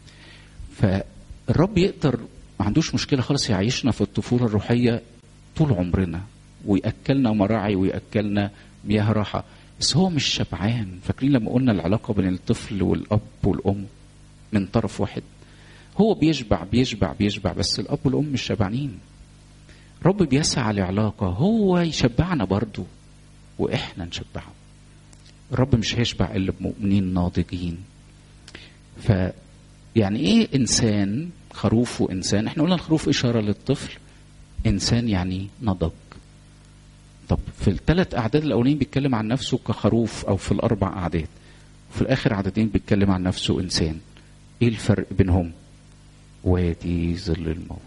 S1: فالرب يقدر ما عندوش مشكله خالص يعيشنا في الطفوله الروحيه طول عمرنا وياكلنا مراعي وياكلنا مياه راحه بس هو مش شبعان فاكرين لما قلنا العلاقه بين الطفل والاب والام من طرف واحد هو بيشبع بيشبع بيشبع بس الاب والام مش شبعانين رب بيسعى لعلاقه هو يشبعنا برضه واحنا نشبعه الرب مش هيشبع الا بمؤمنين ناضجين ف يعني ايه انسان خروف وانسان احنا قلنا الخروف اشاره للطفل انسان يعني نضج طب في الثلاث اعداد الاولين بيتكلم عن نفسه كخروف او في الاربع اعداد وفي الاخر عددين بيتكلم عن نفسه انسان ايه الفرق بينهم وادي ظل الموت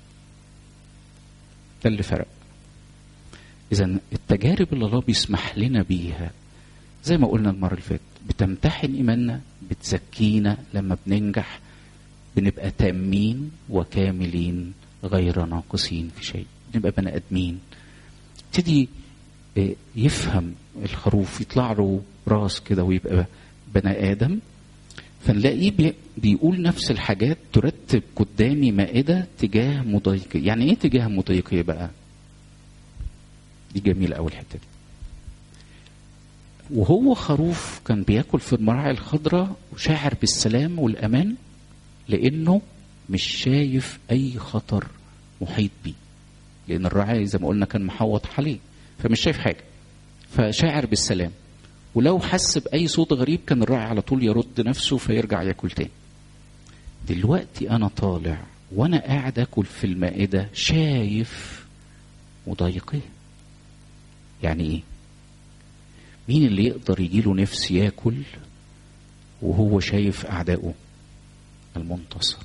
S1: ده اللي فرق اذا التجارب اللي الله بيسمح لنا بيها زي ما قلنا المره اللي فاتت بتمتحن ايماننا بتزكينا لما بننجح بنبقى تامين وكاملين غير ناقصين في شيء نبقى بني ادمين يبتدي آه، يفهم الخروف يطلع له راس كده ويبقى بني ادم فنلاقيه بي- بيقول نفس الحاجات ترتب قدامي مائده تجاه مضايقي يعني ايه تجاه مضايقي بقى دي جميله قوي الحته دي وهو خروف كان بياكل في المراعي الخضراء وشاعر بالسلام والامان لانه مش شايف اي خطر محيط بيه لان الراعي زي ما قلنا كان محوط حواليه فمش شايف حاجه فشاعر بالسلام ولو حس باي صوت غريب كان الراعي على طول يرد نفسه فيرجع ياكل تاني دلوقتي انا طالع وانا قاعد اكل في المائده شايف مضايقيه يعني ايه مين اللي يقدر يجيله نفس ياكل وهو شايف اعدائه المنتصر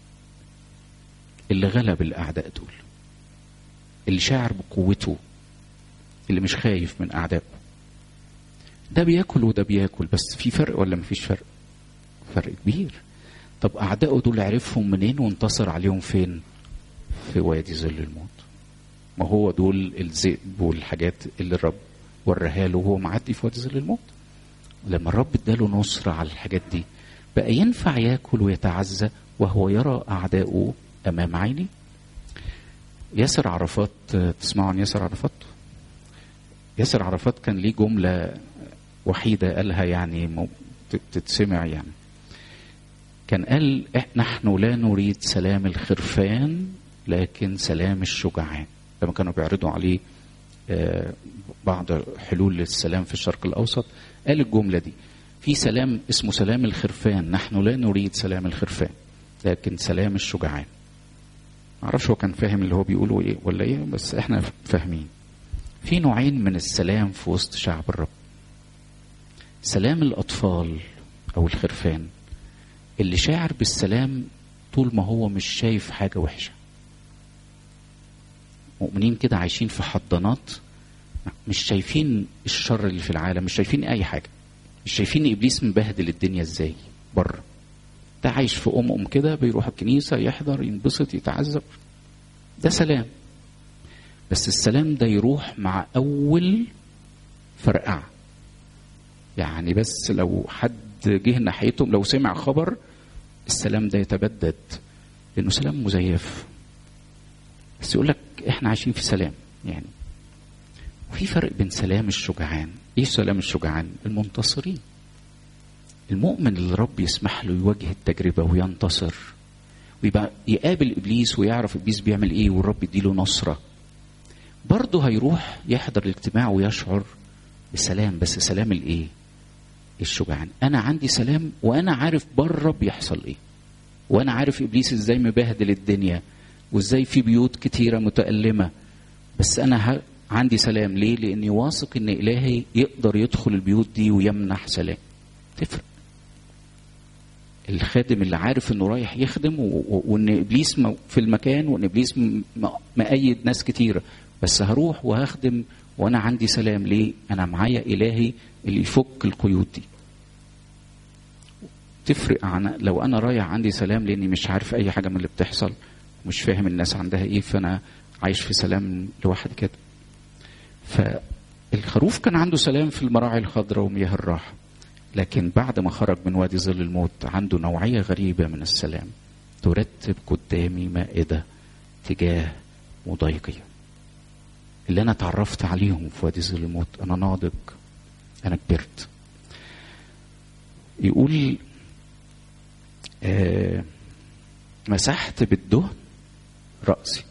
S1: اللي غلب الاعداء دول اللي شاعر بقوته اللي مش خايف من اعدائه ده بياكل وده بياكل بس في فرق ولا مفيش فرق فرق كبير طب اعدائه دول عرفهم منين وانتصر عليهم فين في وادي ظل الموت ما هو دول الذئب والحاجات اللي الرب وراها له وهو معدي في وادي ظل الموت لما الرب اداله نصرة على الحاجات دي بقى ينفع ياكل ويتعزى وهو يرى أعداؤه أمام عيني ياسر عرفات تسمعوا عن ياسر عرفات ياسر عرفات كان ليه جملة وحيدة قالها يعني تتسمع يعني كان قال نحن لا نريد سلام الخرفان لكن سلام الشجعان لما كانوا بيعرضوا عليه بعض حلول للسلام في الشرق الاوسط قال الجمله دي في سلام اسمه سلام الخرفان نحن لا نريد سلام الخرفان لكن سلام الشجعان معرفش هو كان فاهم اللي هو بيقوله ايه ولا ايه بس احنا فاهمين في نوعين من السلام في وسط شعب الرب سلام الاطفال او الخرفان اللي شاعر بالسلام طول ما هو مش شايف حاجه وحشه مؤمنين كده عايشين في حضانات مش شايفين الشر اللي في العالم مش شايفين اي حاجه مش شايفين ابليس مبهدل الدنيا ازاي بره ده عايش في ام ام كده بيروح الكنيسه يحضر ينبسط يتعذب ده سلام بس السلام ده يروح مع اول فرقعه يعني بس لو حد جه ناحيتهم لو سمع خبر السلام ده يتبدد لانه سلام مزيف بس يقول لك احنا عايشين في سلام يعني وفي فرق بين سلام الشجعان ايه سلام الشجعان المنتصرين المؤمن اللي رب يسمح له يواجه التجربة وينتصر ويبقى يقابل ابليس ويعرف ابليس بيعمل ايه والرب يديله نصرة برضه هيروح يحضر الاجتماع ويشعر بسلام بس سلام الايه الشجعان انا عندي سلام وانا عارف بره بيحصل ايه وانا عارف ابليس ازاي مبهدل الدنيا وازاي في بيوت كتيره متألمه بس انا ه... عندي سلام ليه لاني واثق ان الهي يقدر يدخل البيوت دي ويمنح سلام تفرق الخادم اللي عارف انه رايح يخدم و... و... وان ابليس م... في المكان وان ابليس م... مأيد ناس كتيره بس هروح وهخدم وانا عندي سلام ليه انا معايا الهي اللي يفك القيود دي تفرق عن لو انا رايح عندي سلام لاني مش عارف اي حاجه من اللي بتحصل مش فاهم الناس عندها ايه فانا عايش في سلام لوحدي كده فالخروف كان عنده سلام في المراعي الخضراء ومياه الراحة لكن بعد ما خرج من وادي ظل الموت عنده نوعية غريبة من السلام ترتب قدامي مائدة تجاه مضايقي اللي أنا تعرفت عليهم في وادي ظل الموت أنا ناضج أنا كبرت يقول آه مسحت بالدهن رأسي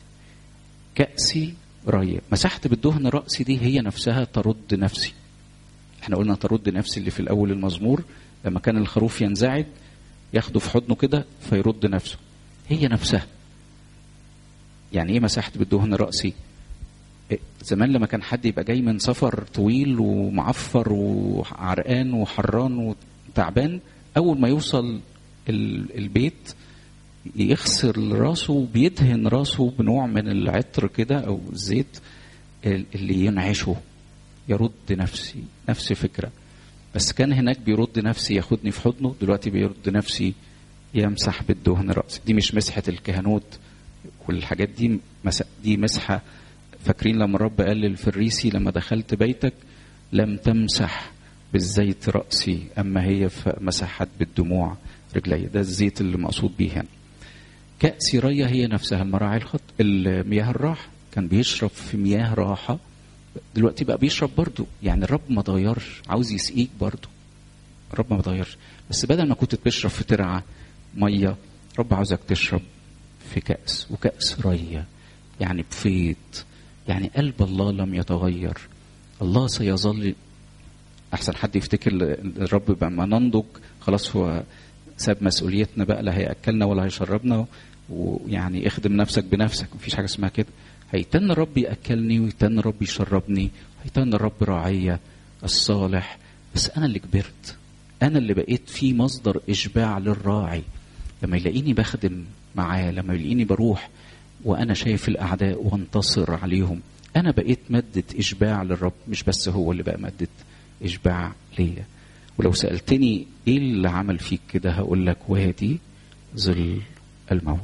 S1: كأسي راية مسحت بالدهن رأسي دي هي نفسها ترد نفسي احنا قلنا ترد نفسي اللي في الأول المزمور لما كان الخروف ينزعج ياخده في حضنه كده فيرد نفسه هي نفسها يعني ايه مسحت بالدهن رأسي زمان لما كان حد يبقى جاي من سفر طويل ومعفر وعرقان وحران وتعبان اول ما يوصل البيت يغسل راسه بيدهن راسه بنوع من العطر كده او الزيت اللي ينعشه يرد نفسي نفس فكره بس كان هناك بيرد نفسي ياخدني في حضنه دلوقتي بيرد نفسي يمسح بالدهن راسي دي مش مسحه الكهنوت والحاجات دي مس... دي مسحه فاكرين لما الرب قال للفريسي لما دخلت بيتك لم تمسح بالزيت راسي اما هي مسحت بالدموع رجلي ده الزيت اللي مقصود بيه هنا كأس رية هي نفسها المراعي الخط المياه الراحة كان بيشرب في مياه راحة دلوقتي بقى بيشرب برضه يعني الرب ما اتغيرش عاوز يسقيك برضه الرب ما اتغيرش بس بدل ما كنت بتشرب في ترعة مية رب عاوزك تشرب في كأس وكأس رية يعني بفيض يعني قلب الله لم يتغير الله سيظل احسن حد يفتكر الرب بقى ما ننضج خلاص هو ساب مسؤوليتنا بقى لا هياكلنا ولا هيشربنا ويعني اخدم نفسك بنفسك مفيش حاجه اسمها كده هيتن الرب ياكلني ويتن الرب يشربني هيتن الرب راعيه الصالح بس انا اللي كبرت انا اللي بقيت في مصدر اشباع للراعي لما يلاقيني بخدم معاه لما يلاقيني بروح وانا شايف الاعداء وانتصر عليهم انا بقيت ماده اشباع للرب مش بس هو اللي بقى ماده اشباع ليا ولو سالتني ايه اللي عمل فيك كده هقول لك وادي ظل الموت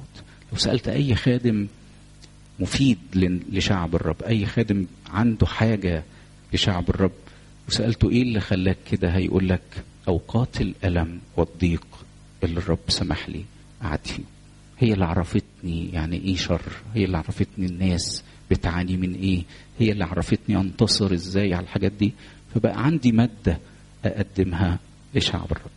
S1: لو سالت اي خادم مفيد لشعب الرب اي خادم عنده حاجه لشعب الرب وسالته ايه اللي خلاك كده هيقول لك اوقات الالم والضيق اللي الرب سمح لي قعد فيه هي اللي عرفتني يعني ايه شر هي اللي عرفتني الناس بتعاني من ايه هي اللي عرفتني انتصر ازاي على الحاجات دي فبقى عندي ماده اقدمها لشعب الرب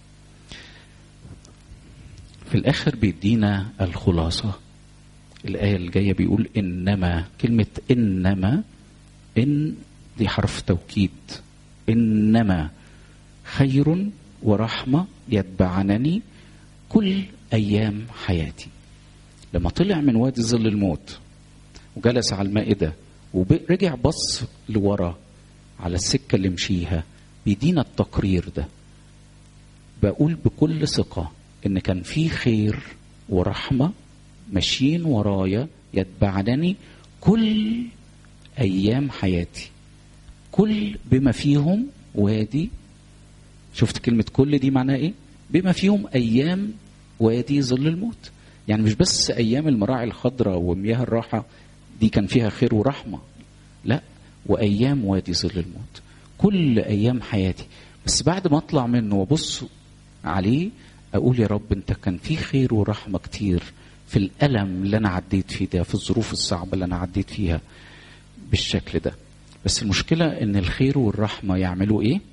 S1: في الاخر بيدينا الخلاصه الايه الجايه بيقول انما كلمه انما ان دي حرف توكيد انما خير ورحمه يتبعنني كل ايام حياتي لما طلع من وادي ظل الموت وجلس على المائده ورجع بص لورا على السكه اللي مشيها بيدينا التقرير ده بقول بكل ثقه ان كان في خير ورحمه ماشيين ورايا يتبعنني كل ايام حياتي كل بما فيهم وادي شفت كلمه كل دي معناها ايه بما فيهم ايام وادي ظل الموت يعني مش بس ايام المراعي الخضراء ومياه الراحه دي كان فيها خير ورحمه لا وايام وادي ظل الموت كل ايام حياتي بس بعد ما اطلع منه وابص عليه اقول يا رب انت كان في خير ورحمه كتير في الالم اللي انا عديت فيه ده في الظروف الصعبه اللي انا عديت فيها بالشكل ده بس المشكله ان الخير والرحمه يعملوا ايه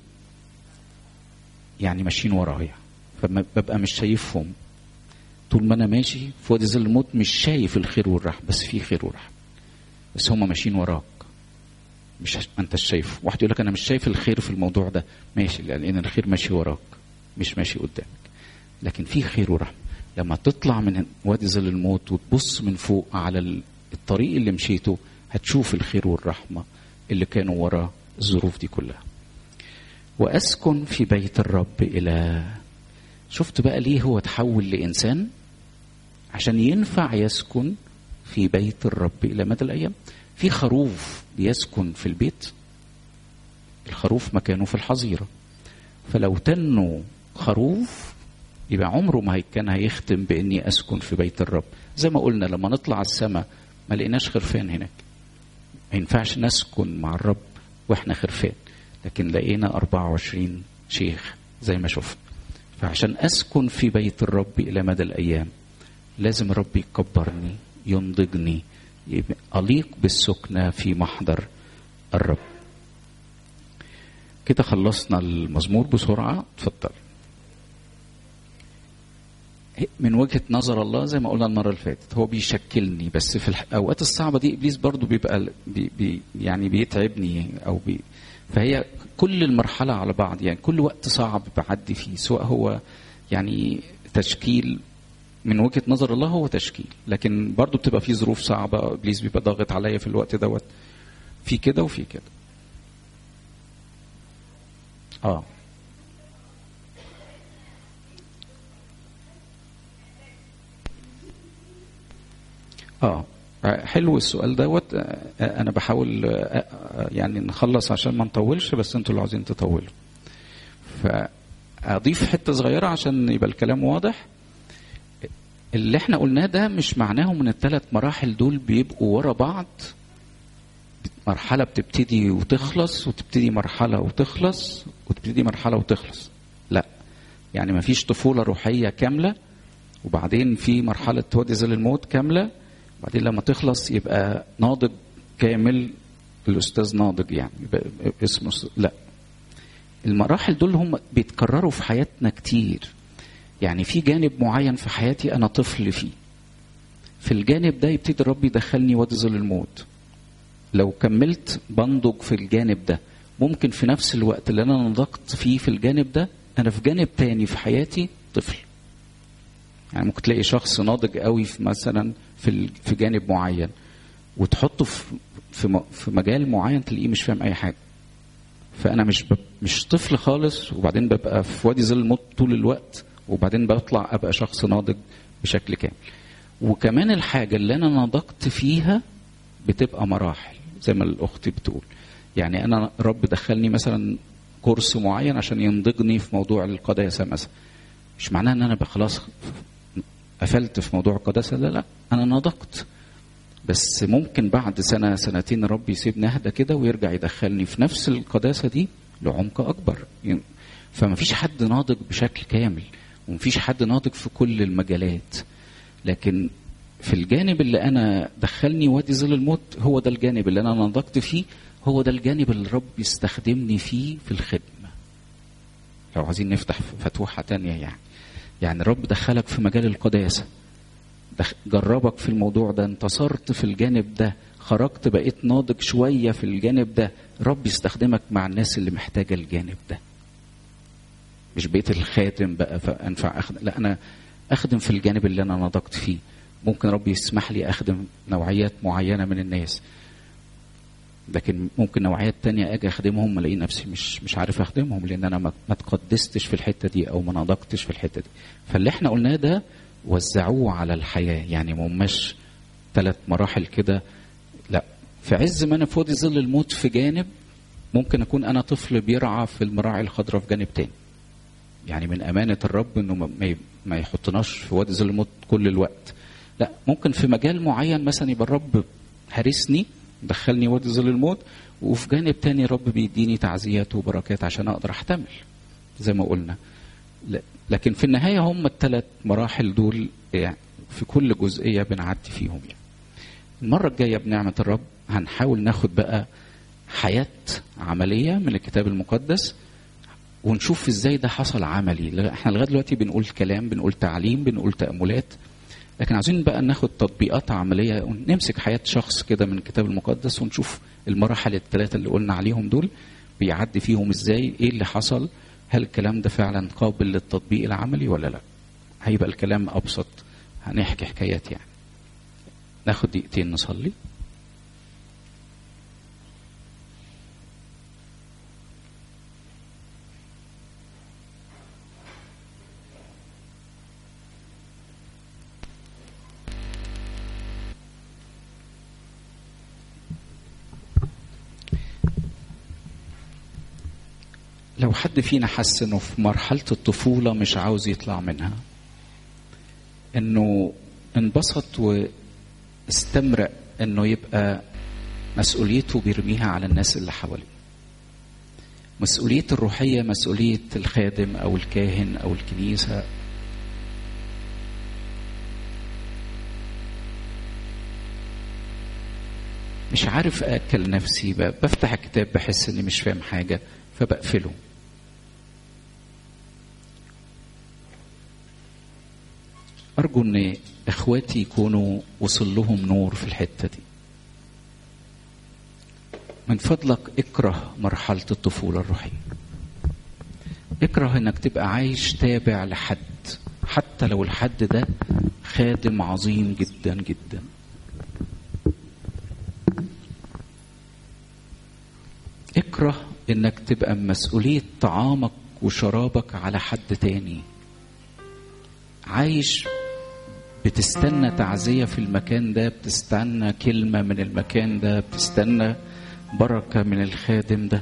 S1: يعني ماشيين ورايا فببقى مش شايفهم طول ما انا ماشي في وادي ظل الموت مش شايف الخير والرحمه بس في خير ورحمه بس هم ماشيين وراك مش ما انتش شايفه واحد يقول لك انا مش شايف الخير في الموضوع ده ماشي لان الخير ماشي وراك مش ماشي قدامك لكن في خير ورحمه لما تطلع من وادي ظل الموت وتبص من فوق على الطريق اللي مشيته هتشوف الخير والرحمه اللي كانوا ورا الظروف دي كلها واسكن في بيت الرب الى شفت بقى ليه هو تحول لانسان عشان ينفع يسكن في بيت الرب الى مدى الايام في خروف بيسكن في البيت الخروف مكانه في الحظيره فلو تنوا خروف يبقى عمره ما كان هيختم باني اسكن في بيت الرب زي ما قلنا لما نطلع السماء ما لقيناش خرفان هناك ما ينفعش نسكن مع الرب واحنا خرفان لكن لقينا 24 شيخ زي ما شفنا فعشان اسكن في بيت الرب الى مدى الايام لازم الرب يكبرني ينضجني أليق بالسكنة في محضر الرب كده خلصنا المزمور بسرعة اتفضل من وجهة نظر الله زي ما قلنا المرة اللي فاتت هو بيشكلني بس في الأوقات الصعبة دي إبليس برضو بيبقى بي بي يعني بيتعبني أو بي فهي كل المرحلة على بعض يعني كل وقت صعب بعدي فيه سواء هو يعني تشكيل من وجهه نظر الله هو تشكيل لكن برضو بتبقى في ظروف صعبه ابليس بيبقى ضاغط عليا في الوقت دوت في كده وفي كده اه اه حلو السؤال دوت انا بحاول يعني نخلص عشان ما نطولش بس انتوا اللي عاوزين تطولوا فاضيف حته صغيره عشان يبقى الكلام واضح اللي احنا قلناه ده مش معناه ان الثلاث مراحل دول بيبقوا ورا بعض مرحله بتبتدي وتخلص وتبتدي مرحله وتخلص وتبتدي مرحله وتخلص لا يعني ما فيش طفوله روحيه كامله وبعدين في مرحله وادي ظل الموت كامله وبعدين لما تخلص يبقى ناضج كامل الاستاذ ناضج يعني يبقى اسمه لا المراحل دول هم بيتكرروا في حياتنا كتير يعني في جانب معين في حياتي انا طفل فيه في الجانب ده يبتدي الرب يدخلني وادي ظل الموت لو كملت بنضج في الجانب ده ممكن في نفس الوقت اللي انا نضجت فيه في الجانب ده انا في جانب تاني في حياتي طفل يعني ممكن تلاقي شخص ناضج قوي في مثلا في في جانب معين وتحطه في في في مجال معين تلاقيه مش فاهم اي حاجه فانا مش مش طفل خالص وبعدين ببقى في وادي ظل الموت طول الوقت وبعدين بطلع ابقى شخص ناضج بشكل كامل وكمان الحاجه اللي انا نضجت فيها بتبقى مراحل زي ما الاخت بتقول يعني انا رب دخلني مثلا كورس معين عشان ينضجني في موضوع القداسه مثلا مش معناه ان انا بقى خلاص قفلت في موضوع القداسه لا لا انا نضجت بس ممكن بعد سنه سنتين ربي يسيبني اهدى كده ويرجع يدخلني في نفس القداسه دي لعمق اكبر يعني فما فيش حد ناضج بشكل كامل ومفيش حد ناضج في كل المجالات لكن في الجانب اللي انا دخلني وادي ظل الموت هو ده الجانب اللي انا نضجت فيه هو ده الجانب اللي الرب يستخدمني فيه في الخدمه لو عايزين نفتح فتوحه تانية يعني يعني الرب دخلك في مجال القداسه دخ- جربك في الموضوع ده انتصرت في الجانب ده خرجت بقيت ناضج شويه في الجانب ده رب يستخدمك مع الناس اللي محتاجه الجانب ده مش بقيت الخادم بقى فانفع اخدم لا انا اخدم في الجانب اللي انا نضجت فيه ممكن ربي يسمح لي اخدم نوعيات معينه من الناس لكن ممكن نوعيات تانية اجي اخدمهم الاقي نفسي مش مش عارف اخدمهم لان انا ما ما تقدستش في الحته دي او ما نضجتش في الحته دي فاللي احنا قلناه ده وزعوه على الحياه يعني ما هماش ثلاث مراحل كده لا في عز ما انا في وادي ظل الموت في جانب ممكن اكون انا طفل بيرعى في المراعي الخضراء في جانب تاني يعني من امانه الرب انه ما- ما ي- ما يحطناش في وادي ظل الموت كل الوقت لا ممكن في مجال معين مثلا يبقى الرب هارسني دخلني وادي ظل الموت وفي جانب تاني الرب بيديني تعزيات وبركات عشان اقدر احتمل زي ما قلنا لا- لكن في النهايه هم الثلاث مراحل دول يعني في كل جزئيه بنعدي فيهم يعني المره الجايه بنعمه الرب هنحاول ناخد بقى حياه عمليه من الكتاب المقدس ونشوف ازاي ده حصل عملي لا، احنا لغايه دلوقتي بنقول كلام بنقول تعليم بنقول تاملات لكن عايزين بقى ناخد تطبيقات عمليه ونمسك حياه شخص كده من الكتاب المقدس ونشوف المراحل الثلاثه اللي قلنا عليهم دول بيعدي فيهم ازاي ايه اللي حصل هل الكلام ده فعلا قابل للتطبيق العملي ولا لا هيبقى الكلام ابسط هنحكي حكايات يعني ناخد دقيقتين نصلي لو حد فينا حس انه في مرحلة الطفولة مش عاوز يطلع منها انه انبسط واستمرأ انه يبقى مسؤوليته بيرميها على الناس اللي حواليه مسؤولية الروحية مسؤولية الخادم او الكاهن او الكنيسة مش عارف اكل نفسي ب- بفتح الكتاب بحس اني مش فاهم حاجة فبقفله أرجو إن إخواتي يكونوا وصل لهم نور في الحتة دي. من فضلك اكره مرحلة الطفولة الروحية. اكره إنك تبقى عايش تابع لحد حتى لو الحد ده خادم عظيم جدا جدا. اكره إنك تبقى مسؤولية طعامك وشرابك على حد تاني. عايش بتستنى تعزية في المكان ده بتستنى كلمة من المكان ده بتستنى بركة من الخادم ده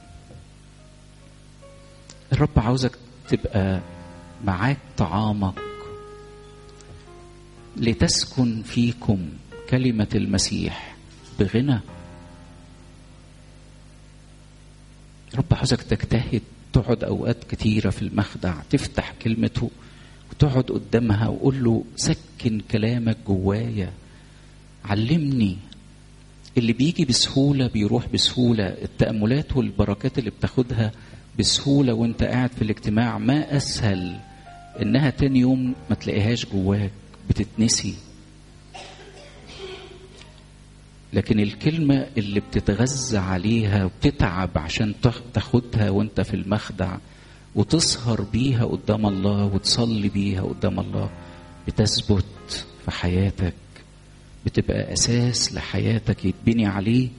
S1: الرب عاوزك تبقى معاك طعامك لتسكن فيكم كلمة المسيح بغنى رب عاوزك تجتهد تقعد أوقات كتيرة في المخدع تفتح كلمته وتقعد قدامها وقول له سكن كلامك جوايا علمني اللي بيجي بسهولة بيروح بسهولة التأملات والبركات اللي بتاخدها بسهولة وانت قاعد في الاجتماع ما أسهل إنها تاني يوم ما تلاقيهاش جواك بتتنسي لكن الكلمة اللي بتتغذى عليها وبتتعب عشان تاخ- تاخدها وانت في المخدع وتسهر بيها قدام الله وتصلي بيها قدام الله بتثبت في حياتك بتبقى اساس لحياتك يتبني عليه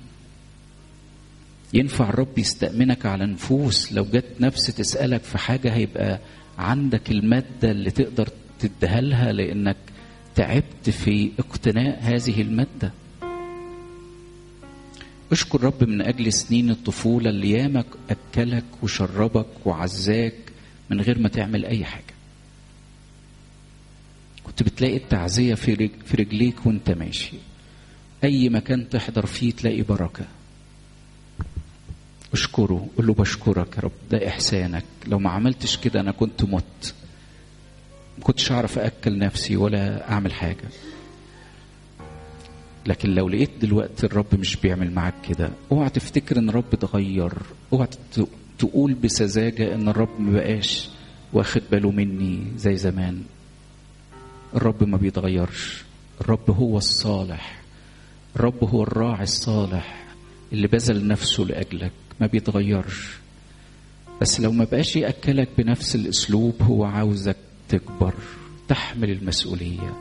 S1: ينفع الرب يستأمنك على نفوس لو جت نفس تسألك في حاجة هيبقى عندك المادة اللي تقدر تديها لها لأنك تعبت في اقتناء هذه المادة اشكر رب من أجل سنين الطفولة اللي يامك أكلك وشربك وعزاك من غير ما تعمل أي حاجة كنت بتلاقي التعزية في, رج... في رجليك وانت ماشي أي مكان تحضر فيه تلاقي بركة اشكره قول له بشكرك يا رب ده إحسانك لو ما عملتش كده أنا كنت مت ما كنتش أعرف أكل نفسي ولا أعمل حاجة لكن لو لقيت دلوقتي الرب مش بيعمل معاك كده اوعى تفتكر ان الرب اتغير اوعى تقول بسذاجة ان الرب ما بقاش واخد باله مني زي زمان الرب ما بيتغيرش الرب هو الصالح الرب هو الراعي الصالح اللي بذل نفسه لأجلك ما بيتغيرش بس لو ما بقاش يأكلك بنفس الأسلوب هو عاوزك تكبر تحمل المسؤولية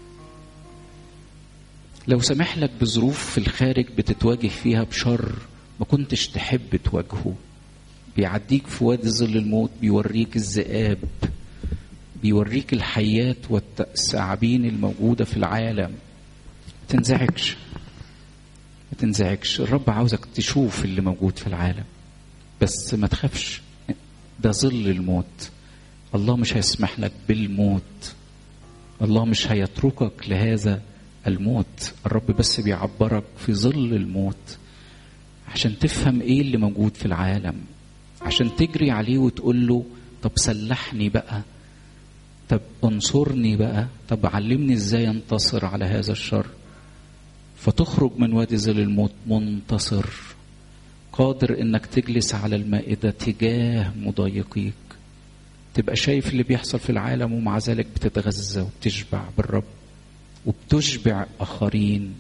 S1: لو سمح لك بظروف في الخارج بتتواجه فيها بشر ما كنتش تحب تواجهه بيعديك في وادي ظل الموت بيوريك الذئاب بيوريك الحيات والثعابين الموجودة في العالم ما تنزعجش ما تنزعجش الرب عاوزك تشوف اللي موجود في العالم بس ما تخافش ده ظل الموت الله مش هيسمح لك بالموت الله مش هيتركك لهذا الموت الرب بس بيعبرك في ظل الموت عشان تفهم ايه اللي موجود في العالم عشان تجري عليه وتقول له طب سلحني بقى طب انصرني بقى طب علمني ازاي انتصر على هذا الشر فتخرج من وادي ظل الموت منتصر قادر انك تجلس على المائده تجاه مضايقيك تبقى شايف اللي بيحصل في العالم ومع ذلك بتتغذى وبتشبع بالرب وبتشبع اخرين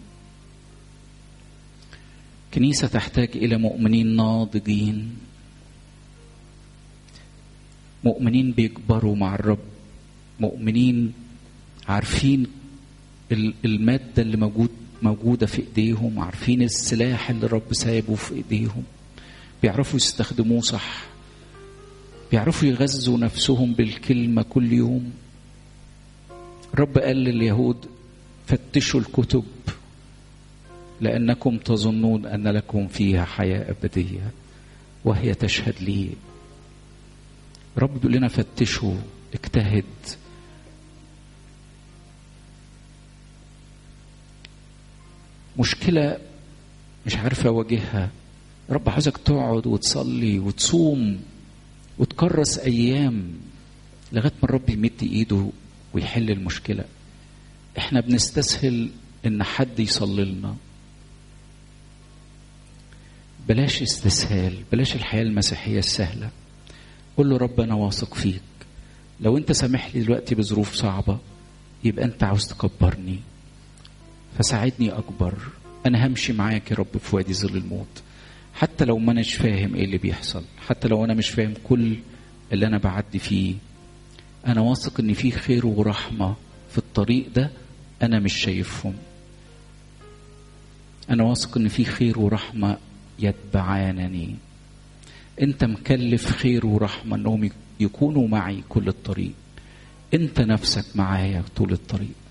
S1: كنيسه تحتاج الى مؤمنين ناضجين مؤمنين بيكبروا مع الرب مؤمنين عارفين المادة اللي موجود موجودة في ايديهم عارفين السلاح اللي الرب سايبه في ايديهم بيعرفوا يستخدموه صح بيعرفوا يغذوا نفسهم بالكلمة كل يوم الرب قال لليهود فتشوا الكتب لأنكم تظنون أن لكم فيها حياة أبدية وهي تشهد لي رب بيقول لنا فتشوا اجتهد مشكلة مش عارف أواجهها رب عاوزك تقعد وتصلي وتصوم وتكرس أيام لغاية ما الرب يمد إيده ويحل المشكلة احنا بنستسهل ان حد يصلي لنا بلاش استسهال بلاش الحياة المسيحية السهلة قول له رب أنا واثق فيك لو أنت سامح لي دلوقتي بظروف صعبة يبقى أنت عاوز تكبرني فساعدني أكبر أنا همشي معاك يا رب في وادي ظل الموت حتى لو ما أناش فاهم إيه اللي بيحصل حتى لو أنا مش فاهم كل اللي أنا بعدي فيه أنا واثق إن في خير ورحمة في الطريق ده أنا مش شايفهم أنا واثق إن في خير ورحمة يتبعانني أنت مكلف خير ورحمة إنهم يكونوا معي كل الطريق أنت نفسك معايا طول الطريق